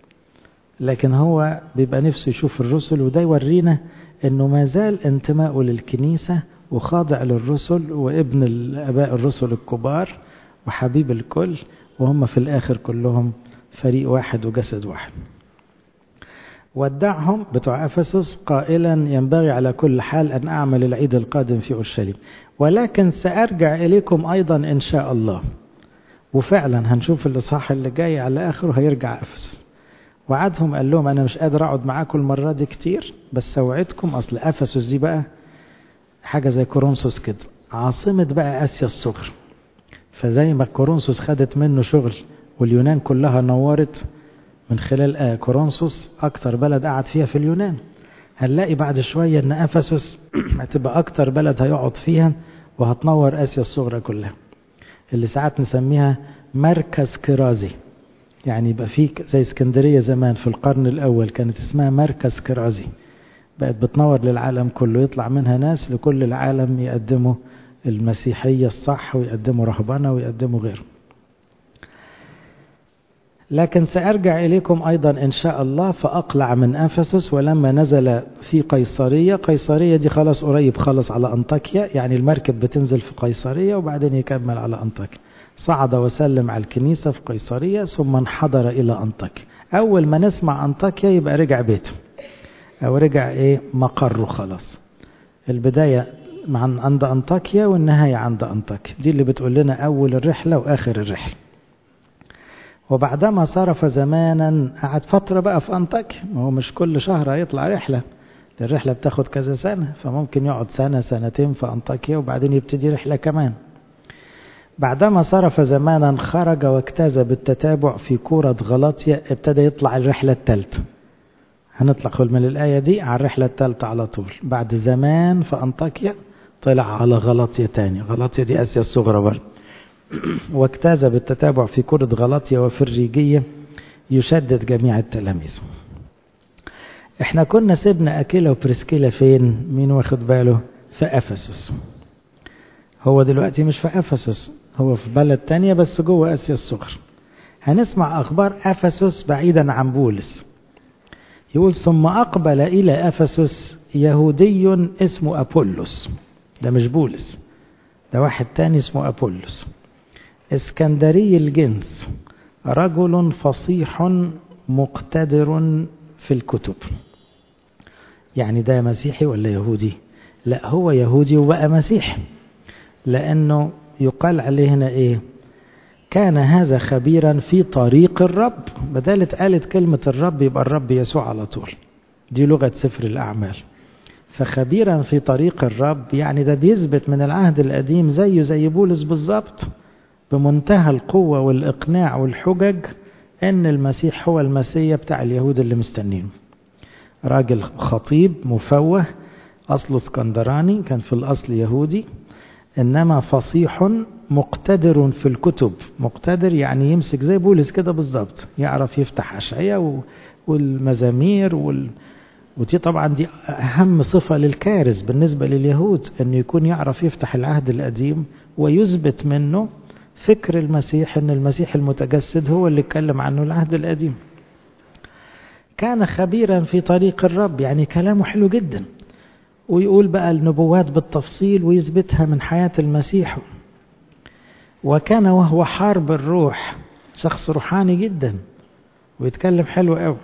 لكن هو بيبقى نفسه يشوف الرسل وده يورينا أنه ما زال انتمائه للكنيسة وخاضع للرسل وابن الآباء الرسل الكبار وحبيب الكل وهم في الآخر كلهم فريق واحد وجسد واحد ودعهم بتوع أفسس قائلا ينبغي على كل حال أن أعمل العيد القادم في أورشليم ولكن سأرجع إليكم أيضا إن شاء الله وفعلا هنشوف الإصحاح اللي جاي على آخره هيرجع أفسس وعدهم قال لهم أنا مش قادر أقعد معاكم المرة دي كتير بس أوعدكم أصل أفسس دي بقى حاجة زي كورنثوس كده عاصمة بقى آسيا الصغر فزي ما كورنثوس خدت منه شغل واليونان كلها نورت من خلال كورنثوس أكتر بلد قعد فيها في اليونان هنلاقي بعد شوية أن أفسس هتبقى أكتر بلد هيقعد فيها وهتنور آسيا الصغرى كلها اللي ساعات نسميها مركز كرازي يعني يبقى في زي اسكندرية زمان في القرن الأول كانت اسمها مركز كرازي بقت بتنور للعالم كله يطلع منها ناس لكل العالم يقدموا المسيحية الصح ويقدموا رهبنة ويقدموا غيره لكن سأرجع إليكم أيضا إن شاء الله فأقلع من أفسس ولما نزل في قيصرية قيصرية دي خلاص قريب خلص على أنطاكيا يعني المركب بتنزل في قيصرية وبعدين يكمل على أنطاكيا صعد وسلم على الكنيسة في قيصرية ثم انحدر إلى أنطاكيا أول ما نسمع أنطاكيا يبقى رجع بيته أو رجع إيه مقره خلاص البداية عن عند أنطاكيا والنهاية عند أنطاكيا دي اللي بتقول لنا أول الرحلة وآخر الرحلة وبعدما صرف زمانا قعد فترة بقى في أنطاكيا ما هو مش كل شهر هيطلع رحلة الرحلة بتاخد كذا سنة فممكن يقعد سنة سنتين في أنطاكيا وبعدين يبتدي رحلة كمان بعدما صرف زمانا خرج واجتاز بالتتابع في كورة غلاطيا ابتدى يطلع الرحلة الثالثة هنطلع من الآية دي على الرحلة الثالثة على طول بعد زمان في أنطاكيا طلع على غلاطيا تاني غلاطيا دي آسيا الصغرى برضه واجتاز بالتتابع في كرة غلاطيا وفي الريجية يشدد جميع التلاميذ احنا كنا سيبنا أكيلا وبرسكيلا فين مين واخد باله في أفسس هو دلوقتي مش في أفسس هو في بلد تانية بس جوه آسيا الصغرى هنسمع أخبار أفسس بعيدا عن بولس يقول ثم أقبل إلى أفسس يهودي اسمه أبولس ده مش بولس ده واحد تاني اسمه أبولس اسكندري الجنس رجل فصيح مقتدر في الكتب يعني ده مسيحي ولا يهودي لا هو يهودي وبقى مسيحي لأنه يقال عليه هنا إيه كان هذا خبيرا في طريق الرب بدالة قالت كلمة الرب يبقى الرب يسوع على طول دي لغة سفر الأعمال فخبيرا في طريق الرب يعني ده بيثبت من العهد القديم زيه زي بولس بالظبط بمنتهى القوة والإقناع والحجج أن المسيح هو المسيح بتاع اليهود اللي مستنينه راجل خطيب مفوه أصله اسكندراني كان في الأصل يهودي إنما فصيح مقتدر في الكتب مقتدر يعني يمسك زي بولس كده بالظبط يعرف يفتح أشعية والمزامير وال... ودي طبعا دي أهم صفة للكارث بالنسبة لليهود أن يكون يعرف يفتح العهد القديم ويثبت منه فكر المسيح أن المسيح المتجسد هو اللي اتكلم عنه العهد القديم كان خبيرا في طريق الرب يعني كلامه حلو جدا ويقول بقى النبوات بالتفصيل ويثبتها من حياة المسيح وكان وهو حارب الروح شخص روحاني جدا ويتكلم حلو قوي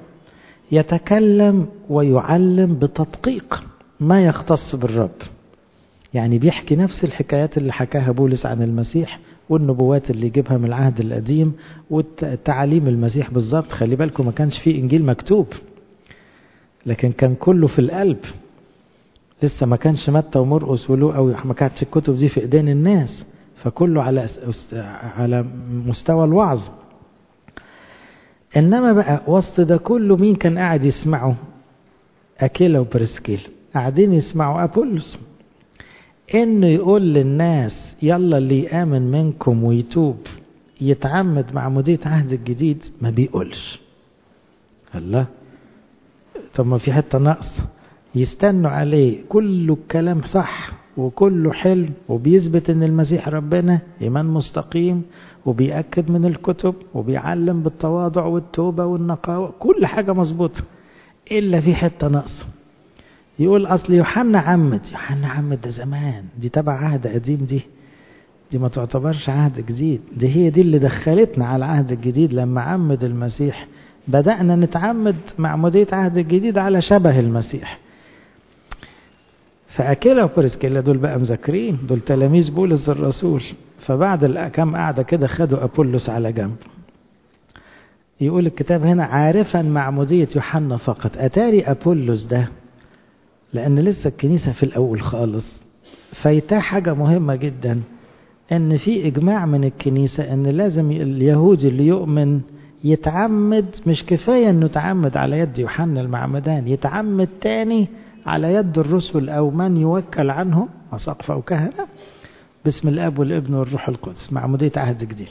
يتكلم ويعلم بتدقيق ما يختص بالرب يعني بيحكي نفس الحكايات اللي حكاها بولس عن المسيح والنبوات اللي يجيبها من العهد القديم والتعاليم المسيح بالظبط خلي بالكم ما كانش فيه انجيل مكتوب لكن كان كله في القلب لسه ما كانش متى ومرقس ولوقا ما كانتش الكتب دي في ايدين الناس فكله على على مستوى الوعظ انما بقى وسط ده كله مين كان قاعد يسمعه اكيلا وبرسكيل قاعدين يسمعوا ابولس انه يقول للناس يلا اللي يامن منكم ويتوب يتعمد معمودية عهد الجديد ما بيقولش الله طب ما في حتة ناقصة يستنوا عليه كله الكلام صح وكله حلو وبيثبت ان المسيح ربنا ايمان مستقيم وبيأكد من الكتب وبيعلم بالتواضع والتوبة والنقاوة كل حاجة مظبوطة إلا في حتة ناقصة يقول أصل يوحنا عمد يوحنا عمد ده زمان دي تبع عهد قديم دي دي ما تعتبرش عهد جديد دي هي دي اللي دخلتنا على العهد الجديد لما عمد المسيح بدأنا نتعمد معمودية عهد الجديد على شبه المسيح فأكيلا وبرسكيلا دول بقى مذاكرين دول تلاميذ بولس الرسول فبعد كام قعدة كده خدوا أبولس على جنب يقول الكتاب هنا عارفا معمودية يوحنا فقط أتاري أبولس ده لأن لسه الكنيسة في الأول خالص فايتاه حاجة مهمة جدا أن في إجماع من الكنيسة أن لازم اليهودي اللي يؤمن يتعمد مش كفاية أنه يتعمد على يد يوحنا المعمدان يتعمد تاني على يد الرسل أو من يوكل عنهم أساقفة أو كهنة باسم الأب والابن والروح القدس معمودية عهد جديد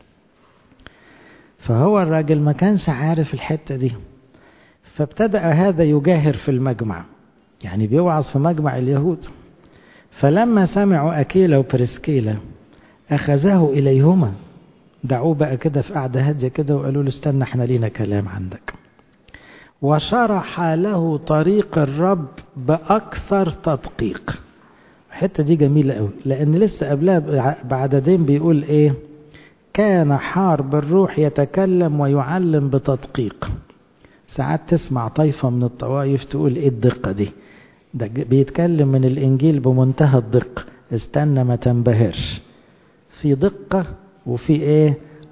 فهو الراجل ما كانش عارف الحتة دي فابتدأ هذا يجاهر في المجمع يعني بيوعظ في مجمع اليهود فلما سمعوا أكيلا وبرسكيلا أخذاه إليهما دعوه بقى كده في قعدة هادية كده وقالوا له استنى احنا لينا كلام عندك وشرح له طريق الرب بأكثر تدقيق الحتة دي جميلة قوي لأن لسه قبلها بعددين بيقول إيه كان حار بالروح يتكلم ويعلم بتدقيق ساعات تسمع طائفة من الطوائف تقول إيه الدقة دي ده بيتكلم من الإنجيل بمنتهى الدقة استنى ما تنبهرش في دقة وفي إيه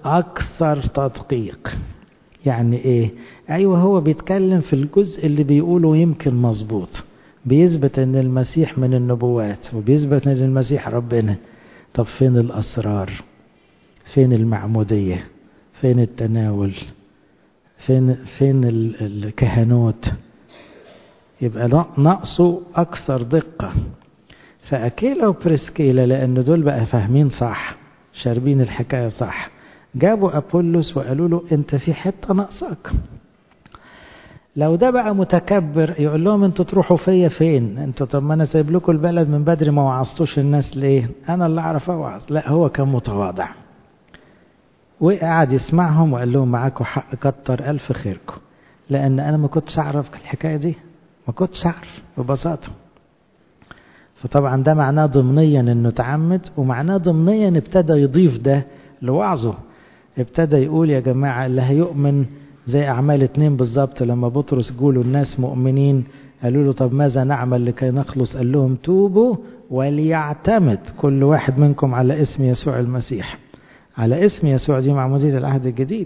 أكثر تدقيق يعني إيه أيوة هو بيتكلم في الجزء اللي بيقوله يمكن مظبوط بيثبت أن المسيح من النبوات وبيثبت أن المسيح ربنا طب فين الأسرار فين المعمودية فين التناول فين فين الكهنوت يبقى نقصه أكثر دقة فأكيلا وبريسكيلا لأن دول بقى فاهمين صح شاربين الحكاية صح جابوا أبولس وقالوا له أنت في حتة ناقصك لو ده بقى متكبر يقول لهم انتوا تروحوا فيا فين انتوا طب ما انا سايب لكم البلد من بدري ما وعظتوش الناس ليه انا اللي اعرف اوعظ لا هو كان متواضع وقعد يسمعهم وقال لهم معاكم حق كتر الف خيركم لان انا ما كنتش اعرف الحكايه دي ما كنتش اعرف ببساطه فطبعا ده معناه ضمنيا انه تعمد ومعناه ضمنيا ابتدى يضيف ده لوعظه ابتدى يقول يا جماعه اللي هيؤمن زي أعمال اتنين بالظبط لما بطرس قولوا الناس مؤمنين قالوا له طب ماذا نعمل لكي نخلص قال لهم توبوا وليعتمد كل واحد منكم على اسم يسوع المسيح على اسم يسوع دي معمودية العهد الجديد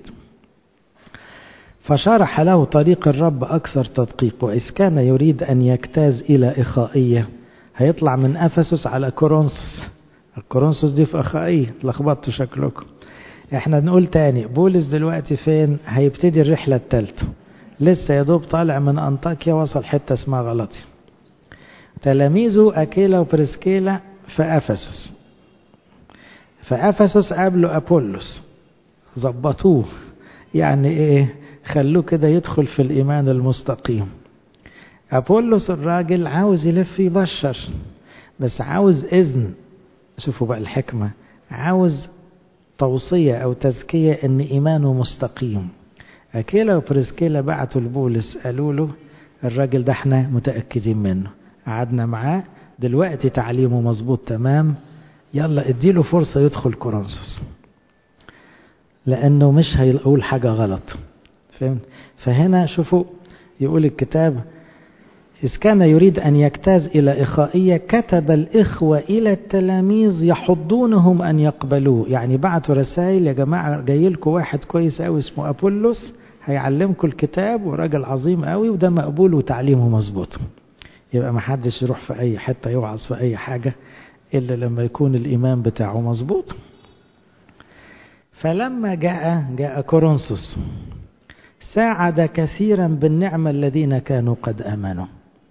فشرح له طريق الرب أكثر تدقيق وإذ كان يريد أن يجتاز إلى إخائية هيطلع من أفسس على كورنثوس الكورنثوس دي في إخائية لخبطتوا شكلكم احنا نقول تاني بولس دلوقتي فين هيبتدي الرحلة الثالثة لسه يا دوب طالع من أنطاكيا وصل حتة اسمها غلطي تلاميذه أكيلا وبريسكيلا في أفسس في أفسس قابلوا أبولس ظبطوه يعني إيه خلوه كده يدخل في الإيمان المستقيم أبولس الراجل عاوز يلف يبشر بس عاوز إذن شوفوا بقى الحكمة عاوز توصية أو تزكية أن إيمانه مستقيم أكيلا وبريسكيلا بعتوا لبولس قالوا له الراجل ده احنا متأكدين منه قعدنا معاه دلوقتي تعليمه مظبوط تمام يلا اديله فرصة يدخل كورنثوس لأنه مش هيقول حاجة غلط فهمت فهنا شوفوا يقول الكتاب إذ كان يريد أن يجتاز إلى إخائية كتب الإخوة إلى التلاميذ يحضونهم أن يقبلوه يعني بعتوا رسائل يا جماعة جاي لكم واحد كويس قوي اسمه أبولس هيعلمكم الكتاب وراجل عظيم قوي وده مقبول وتعليمه مظبوط يبقى ما حدش يروح في أي حتة يوعظ في أي حاجة إلا لما يكون الإيمان بتاعه مظبوط فلما جاء جاء كورنثوس ساعد كثيرا بالنعمة الذين كانوا قد آمنوا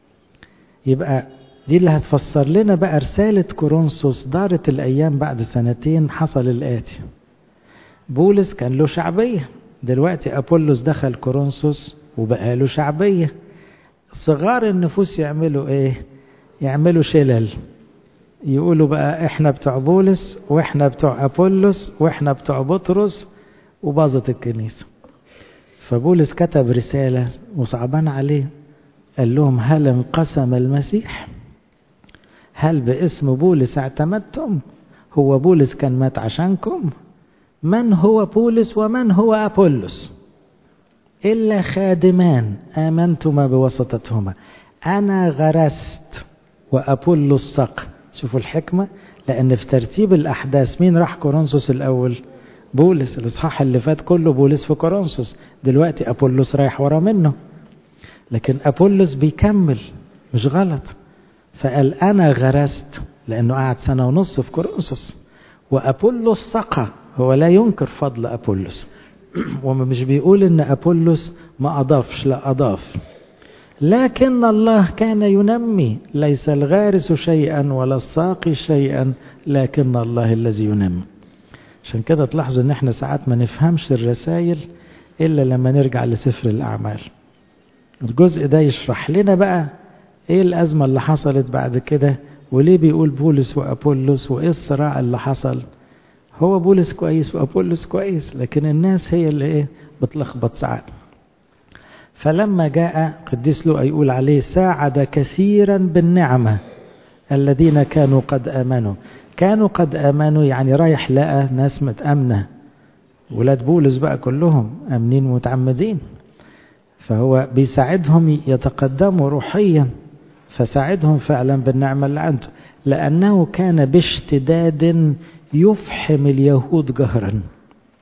يبقى دي اللي هتفسر لنا بقى رسالة كورنثوس دارت الأيام بعد سنتين حصل الآتي بولس كان له شعبية دلوقتي أبولس دخل كورنثوس وبقى له شعبية صغار النفوس يعملوا ايه يعملوا شلل يقولوا بقى احنا بتوع بولس واحنا بتوع أبولس واحنا بتوع بطرس وباظت الكنيسة فبولس كتب رسالة وصعبان عليه قال لهم هل انقسم المسيح هل باسم بولس اعتمدتم هو بولس كان مات عشانكم من هو بولس ومن هو أبولس إلا خادمان آمنتما بواسطتهما أنا غرست وأبولس سق شوفوا الحكمة لأن في ترتيب الأحداث مين راح كورنثوس الأول بولس الإصحاح اللي فات كله بولس في كورنثوس دلوقتي أبولس رايح ورا منه لكن أبولس بيكمل مش غلط فقال أنا غرست لأنه قعد سنة ونص في كورنثوس وأبولس سقى هو لا ينكر فضل أبولس ومش بيقول إن أبولس ما أضافش لا أضاف لكن الله كان ينمي ليس الغارس شيئا ولا الساقي شيئا لكن الله الذي ينمي عشان كده تلاحظوا ان احنا ساعات ما نفهمش الرسائل الا لما نرجع لسفر الاعمال الجزء ده يشرح لنا بقى ايه الازمه اللي حصلت بعد كده وليه بيقول بولس وابولس وايه الصراع اللي حصل هو بولس كويس وابولس كويس لكن الناس هي اللي ايه بتلخبط ساعات فلما جاء قديس لوقا يقول عليه ساعد كثيرا بالنعمه الذين كانوا قد امنوا كانوا قد امنوا يعني رايح لقى ناس متامنه ولاد بولس بقى كلهم امنين متعمدين فهو بيساعدهم يتقدموا روحيا فساعدهم فعلا بالنعمه اللي عنده لانه كان باشتداد يفحم اليهود جهرا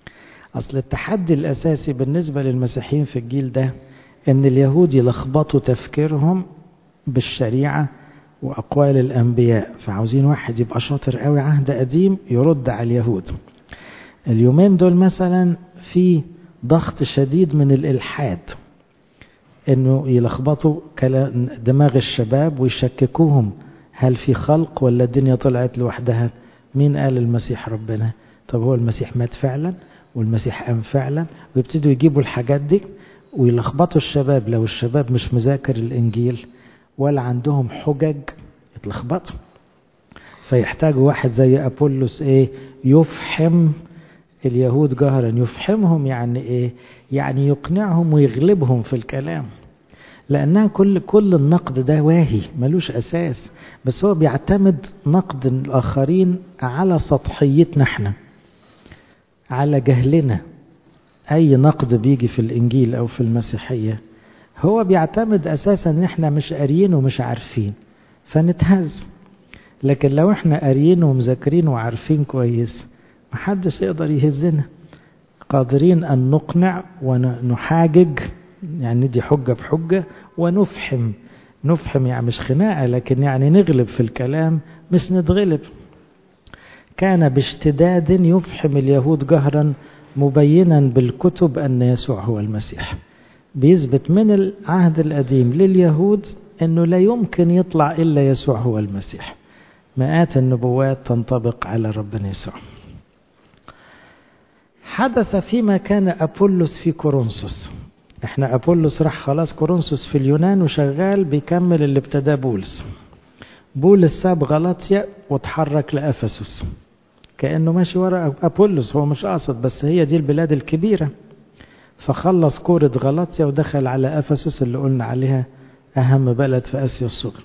أصل التحدي الأساسي بالنسبة للمسيحيين في الجيل ده إن اليهود يلخبطوا تفكيرهم بالشريعة وأقوال الأنبياء فعاوزين واحد يبقى شاطر قوي عهد قديم يرد على اليهود اليومين دول مثلا في ضغط شديد من الإلحاد إنه يلخبطوا دماغ الشباب ويشككوهم هل في خلق ولا الدنيا طلعت لوحدها مين قال المسيح ربنا طب هو المسيح مات فعلا والمسيح قام فعلا ويبتدوا يجيبوا الحاجات دي ويلخبطوا الشباب لو الشباب مش مذاكر الإنجيل ولا عندهم حجج يتلخبطوا فيحتاجوا واحد زي أبولس إيه يفحم اليهود جهرا يفحمهم يعني إيه يعني يقنعهم ويغلبهم في الكلام لأنها كل كل النقد ده واهي ملوش أساس بس هو بيعتمد نقد الآخرين على سطحيتنا احنا على جهلنا أي نقد بيجي في الإنجيل أو في المسيحية هو بيعتمد أساسا إن احنا مش قاريين ومش عارفين فنتهز لكن لو احنا قاريين ومذاكرين وعارفين كويس محدش يقدر يهزنا قادرين أن نقنع ونحاجج يعني ندي حجة بحجة ونفحم نفحم يعني مش خناقة لكن يعني نغلب في الكلام مش نتغلب كان باشتداد يفحم اليهود جهرا مبينا بالكتب أن يسوع هو المسيح بيثبت من العهد القديم لليهود أنه لا يمكن يطلع إلا يسوع هو المسيح مئات النبوات تنطبق على ربنا يسوع حدث فيما كان أبولس في كورنثوس احنا أبولس راح خلاص كورنثوس في اليونان وشغال بيكمل اللي ابتداه بولس بولس ساب غلطيا وتحرك لأفسس كأنه ماشي ورا أبولس هو مش قاصد بس هي دي البلاد الكبيرة فخلص كورة غلطيا ودخل على أفسس اللي قلنا عليها أهم بلد في آسيا الصغرى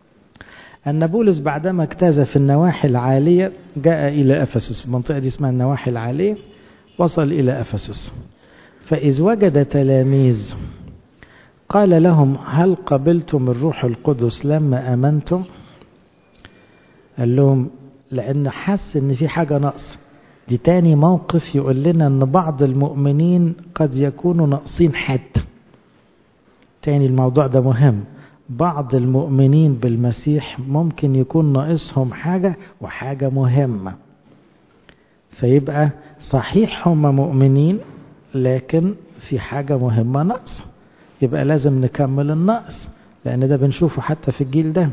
أن بولس بعدما اجتاز في النواحي العالية جاء إلى أفسس المنطقة دي اسمها النواحي العالية وصل إلى أفسس فإذ وجد تلاميذ قال لهم هل قبلتم الروح القدس لما أمنتم قال لهم لأن حس إن في حاجة ناقصة دي تاني موقف يقول لنا إن بعض المؤمنين قد يكونوا ناقصين حتى تاني الموضوع ده مهم بعض المؤمنين بالمسيح ممكن يكون ناقصهم حاجة وحاجة مهمة فيبقى صحيح هم مؤمنين لكن في حاجة مهمة نقص يبقى لازم نكمل النقص لأن ده بنشوفه حتى في الجيل ده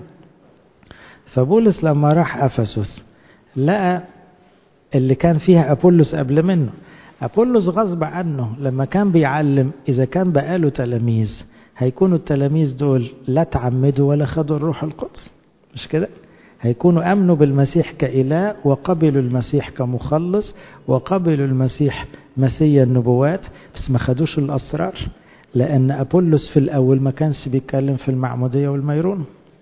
فبولس لما راح أفسس لقى اللي كان فيها أبولس قبل منه أبولس غصب عنه لما كان بيعلم إذا كان بقاله تلاميذ هيكونوا التلاميذ دول لا تعمدوا ولا خدوا الروح القدس مش كده هيكونوا أمنوا بالمسيح كإله وقبلوا المسيح كمخلص وقبلوا المسيح مسيا النبوات بس ما خدوش الأسرار لأن أبولس في الأول ما كانش بيتكلم في المعمودية والميرون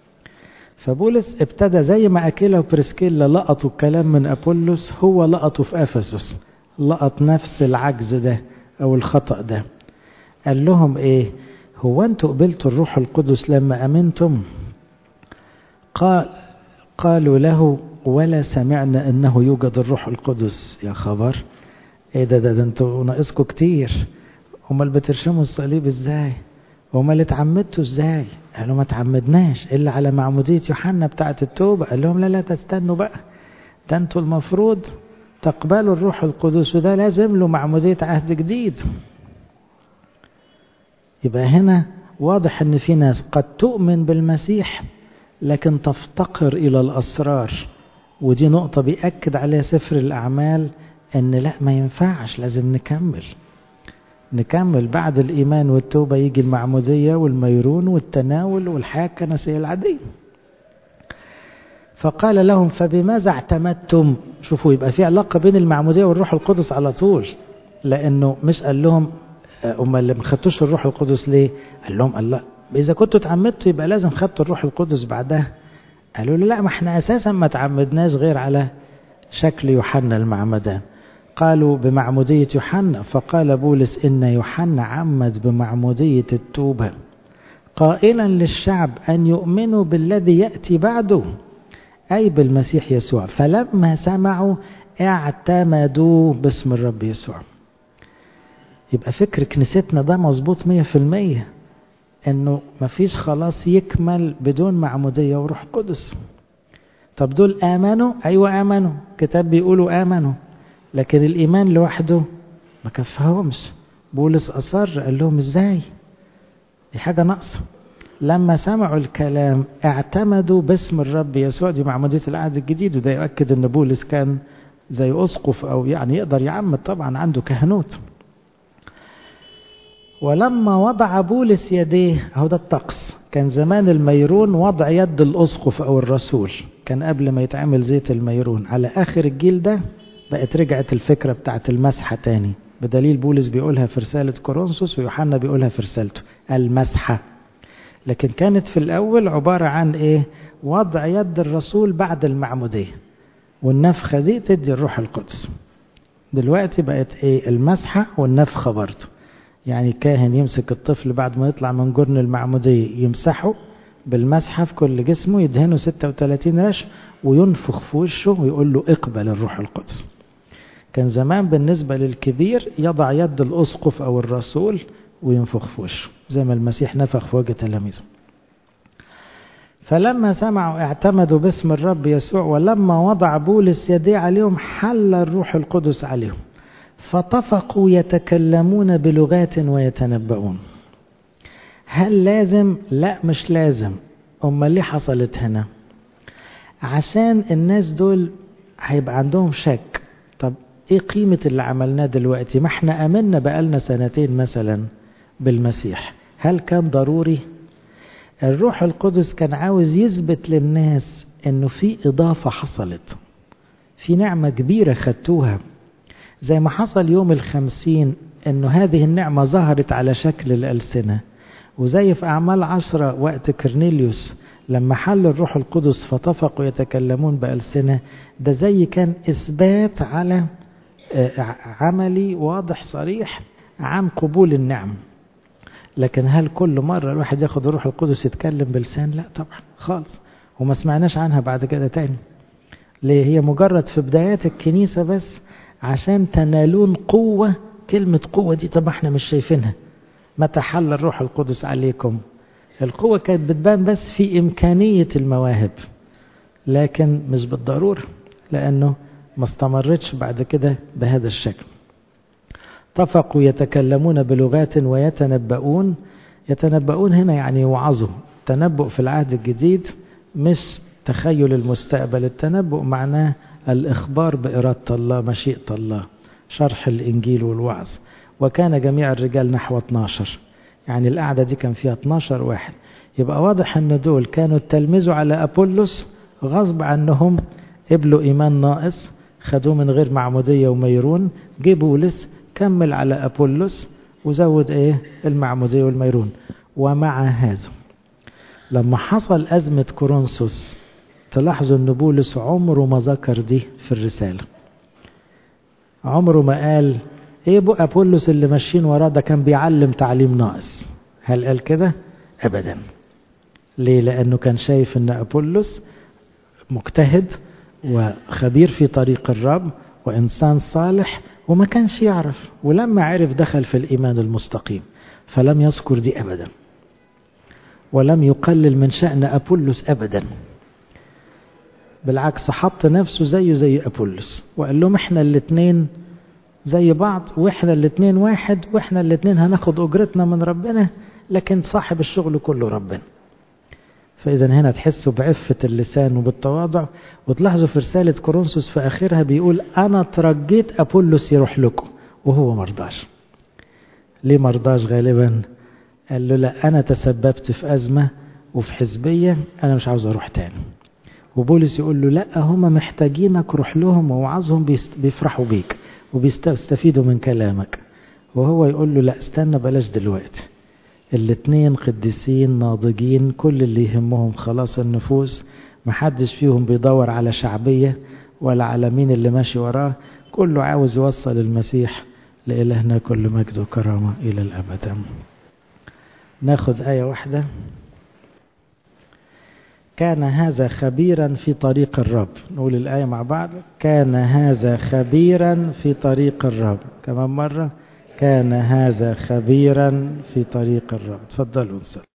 فبولس ابتدى زي ما أكيلا وبرسكيلا لقطوا الكلام من أبولس هو لقطه في أفسس لقط نفس العجز ده أو الخطأ ده قال لهم إيه هو أنتوا قبلتوا الروح القدس لما أمنتم قال قالوا له ولا سمعنا أنه يوجد الروح القدس يا خبر ايه ده ده, ده انتوا ناقصكم كتير امال بترشموا الصليب ازاي امال اتعمدتوا ازاي قالوا ما اتعمدناش الا على معموديه يوحنا بتاعه التوبه قال لهم لا لا تستنوا بقى ده انتوا المفروض تقبلوا الروح القدس وده لازم له معموديه عهد جديد يبقى هنا واضح ان في ناس قد تؤمن بالمسيح لكن تفتقر الى الاسرار ودي نقطه بيأكد عليها سفر الاعمال ان لا ما ينفعش لازم نكمل نكمل بعد الإيمان والتوبة يجي المعمودية والميرون والتناول والحياة الكنسية العادية فقال لهم فبماذا اعتمدتم شوفوا يبقى في علاقة بين المعمودية والروح القدس على طول لأنه مش قال لهم أما اللي ما خدتوش الروح القدس ليه قال لهم الله إذا كنتوا اتعمدتوا يبقى لازم خدتوا الروح القدس بعدها قالوا له لا ما احنا أساسا ما تعمدناش غير على شكل يوحنا المعمدان قالوا بمعمودية يوحنا فقال بولس إن يوحنا عمد بمعمودية التوبة قائلا للشعب أن يؤمنوا بالذي يأتي بعده أي بالمسيح يسوع فلما سمعوا اعتمدوا باسم الرب يسوع يبقى فكر كنيستنا ده مظبوط مية في المية انه مفيش خلاص يكمل بدون معمودية وروح قدس طب دول آمنوا أيوة آمنوا كتاب بيقولوا آمنوا لكن الإيمان لوحده ما كفهمش بولس أصر قال لهم إزاي دي حاجة ناقصة لما سمعوا الكلام اعتمدوا باسم الرب يسوع دي معمودية العهد الجديد وده يؤكد ان بولس كان زي اسقف او يعني يقدر يعمد طبعا عنده كهنوت ولما وضع بولس يديه اهو ده الطقس كان زمان الميرون وضع يد الاسقف او الرسول كان قبل ما يتعمل زيت الميرون على اخر الجيل ده بقت رجعت الفكرة بتاعت المسحة تاني بدليل بولس بيقولها في رسالة كورنثوس ويوحنا بيقولها في رسالته المسحة لكن كانت في الأول عبارة عن إيه وضع يد الرسول بعد المعمودية والنفخة دي تدي الروح القدس دلوقتي بقت إيه المسحة والنفخة برضه يعني كاهن يمسك الطفل بعد ما يطلع من جرن المعمودية يمسحه بالمسحة في كل جسمه يدهنه 36 رش وينفخ في وشه ويقول له اقبل الروح القدس كان زمان بالنسبة للكبير يضع يد الأسقف أو الرسول وينفخ في وشه زي ما المسيح نفخ في وجه تلاميذه فلما سمعوا اعتمدوا باسم الرب يسوع ولما وضع بولس يديه عليهم حل الروح القدس عليهم فطفقوا يتكلمون بلغات ويتنبؤون هل لازم لا مش لازم امال ليه حصلت هنا عشان الناس دول هيبقى عندهم شك طب ايه قيمة اللي عملناه دلوقتي ما احنا امنا بقالنا سنتين مثلا بالمسيح هل كان ضروري الروح القدس كان عاوز يثبت للناس انه في اضافة حصلت في نعمة كبيرة خدتوها زي ما حصل يوم الخمسين انه هذه النعمة ظهرت على شكل الألسنة وزي في أعمال عشرة وقت كرنيليوس لما حل الروح القدس فطفقوا يتكلمون بألسنة ده زي كان إثبات على عملي واضح صريح عن قبول النعم لكن هل كل مرة الواحد ياخد الروح القدس يتكلم بلسان لا طبعا خالص وما سمعناش عنها بعد كده تاني ليه هي مجرد في بدايات الكنيسة بس عشان تنالون قوة كلمة قوة دي طب احنا مش شايفينها متى حل الروح القدس عليكم القوة كانت بتبان بس في إمكانية المواهب لكن مش بالضرورة لأنه ما استمرتش بعد كده بهذا الشكل اتفقوا يتكلمون بلغات ويتنبؤون يتنبؤون هنا يعني يوعظوا تنبؤ في العهد الجديد مش تخيل المستقبل التنبؤ معناه الإخبار بإرادة الله مشيئة الله شرح الإنجيل والوعظ وكان جميع الرجال نحو 12 يعني القعدة دي كان فيها 12 واحد يبقى واضح أن دول كانوا تلمذوا على أبولس غصب عنهم قبلوا إيمان ناقص خدوه من غير معمودية وميرون جه بولس كمل على أبولس وزود إيه المعمودية والميرون ومع هذا لما حصل أزمة كورنثوس تلاحظوا أن بولس عمره ما ذكر دي في الرسالة عمره ما قال ايه بو أبولس اللي ماشيين وراه ده كان بيعلم تعليم ناقص هل قال كده أبدا ليه لأنه كان شايف أن أبولس مجتهد وخبير في طريق الرب وإنسان صالح وما كانش يعرف ولما عرف دخل في الإيمان المستقيم فلم يذكر دي أبدا ولم يقلل من شأن أبولس أبدا بالعكس حط نفسه زيه زي أبولس وقال لهم احنا الاثنين زي بعض واحنا الاثنين واحد واحنا الاثنين هناخد أجرتنا من ربنا لكن صاحب الشغل كله ربنا فإذا هنا تحسوا بعفة اللسان وبالتواضع وتلاحظوا في رسالة كورنثوس في آخرها بيقول أنا ترجيت أبولس يروح لكم وهو مرضاش ليه مرضاش غالبا قال له لا أنا تسببت في أزمة وفي حزبية أنا مش عاوز أروح تاني وبولس يقول له لا هم محتاجينك روح لهم ووعظهم بيفرحوا بيك وبيستفيدوا من كلامك وهو يقول له لا استنى بلاش دلوقتي الاتنين قديسين ناضجين كل اللي يهمهم خلاص النفوس محدش فيهم بيدور على شعبية ولا على مين اللي ماشي وراه كله عاوز يوصل المسيح لإلهنا كل مجد وكرامة إلى الأبد ناخذ آية واحدة كان هذا خبيرا في طريق الرب نقول الآية مع بعض كان هذا خبيرا في طريق الرب كمان مرة كان هذا خبيرا في طريق الرب تفضلوا نصلي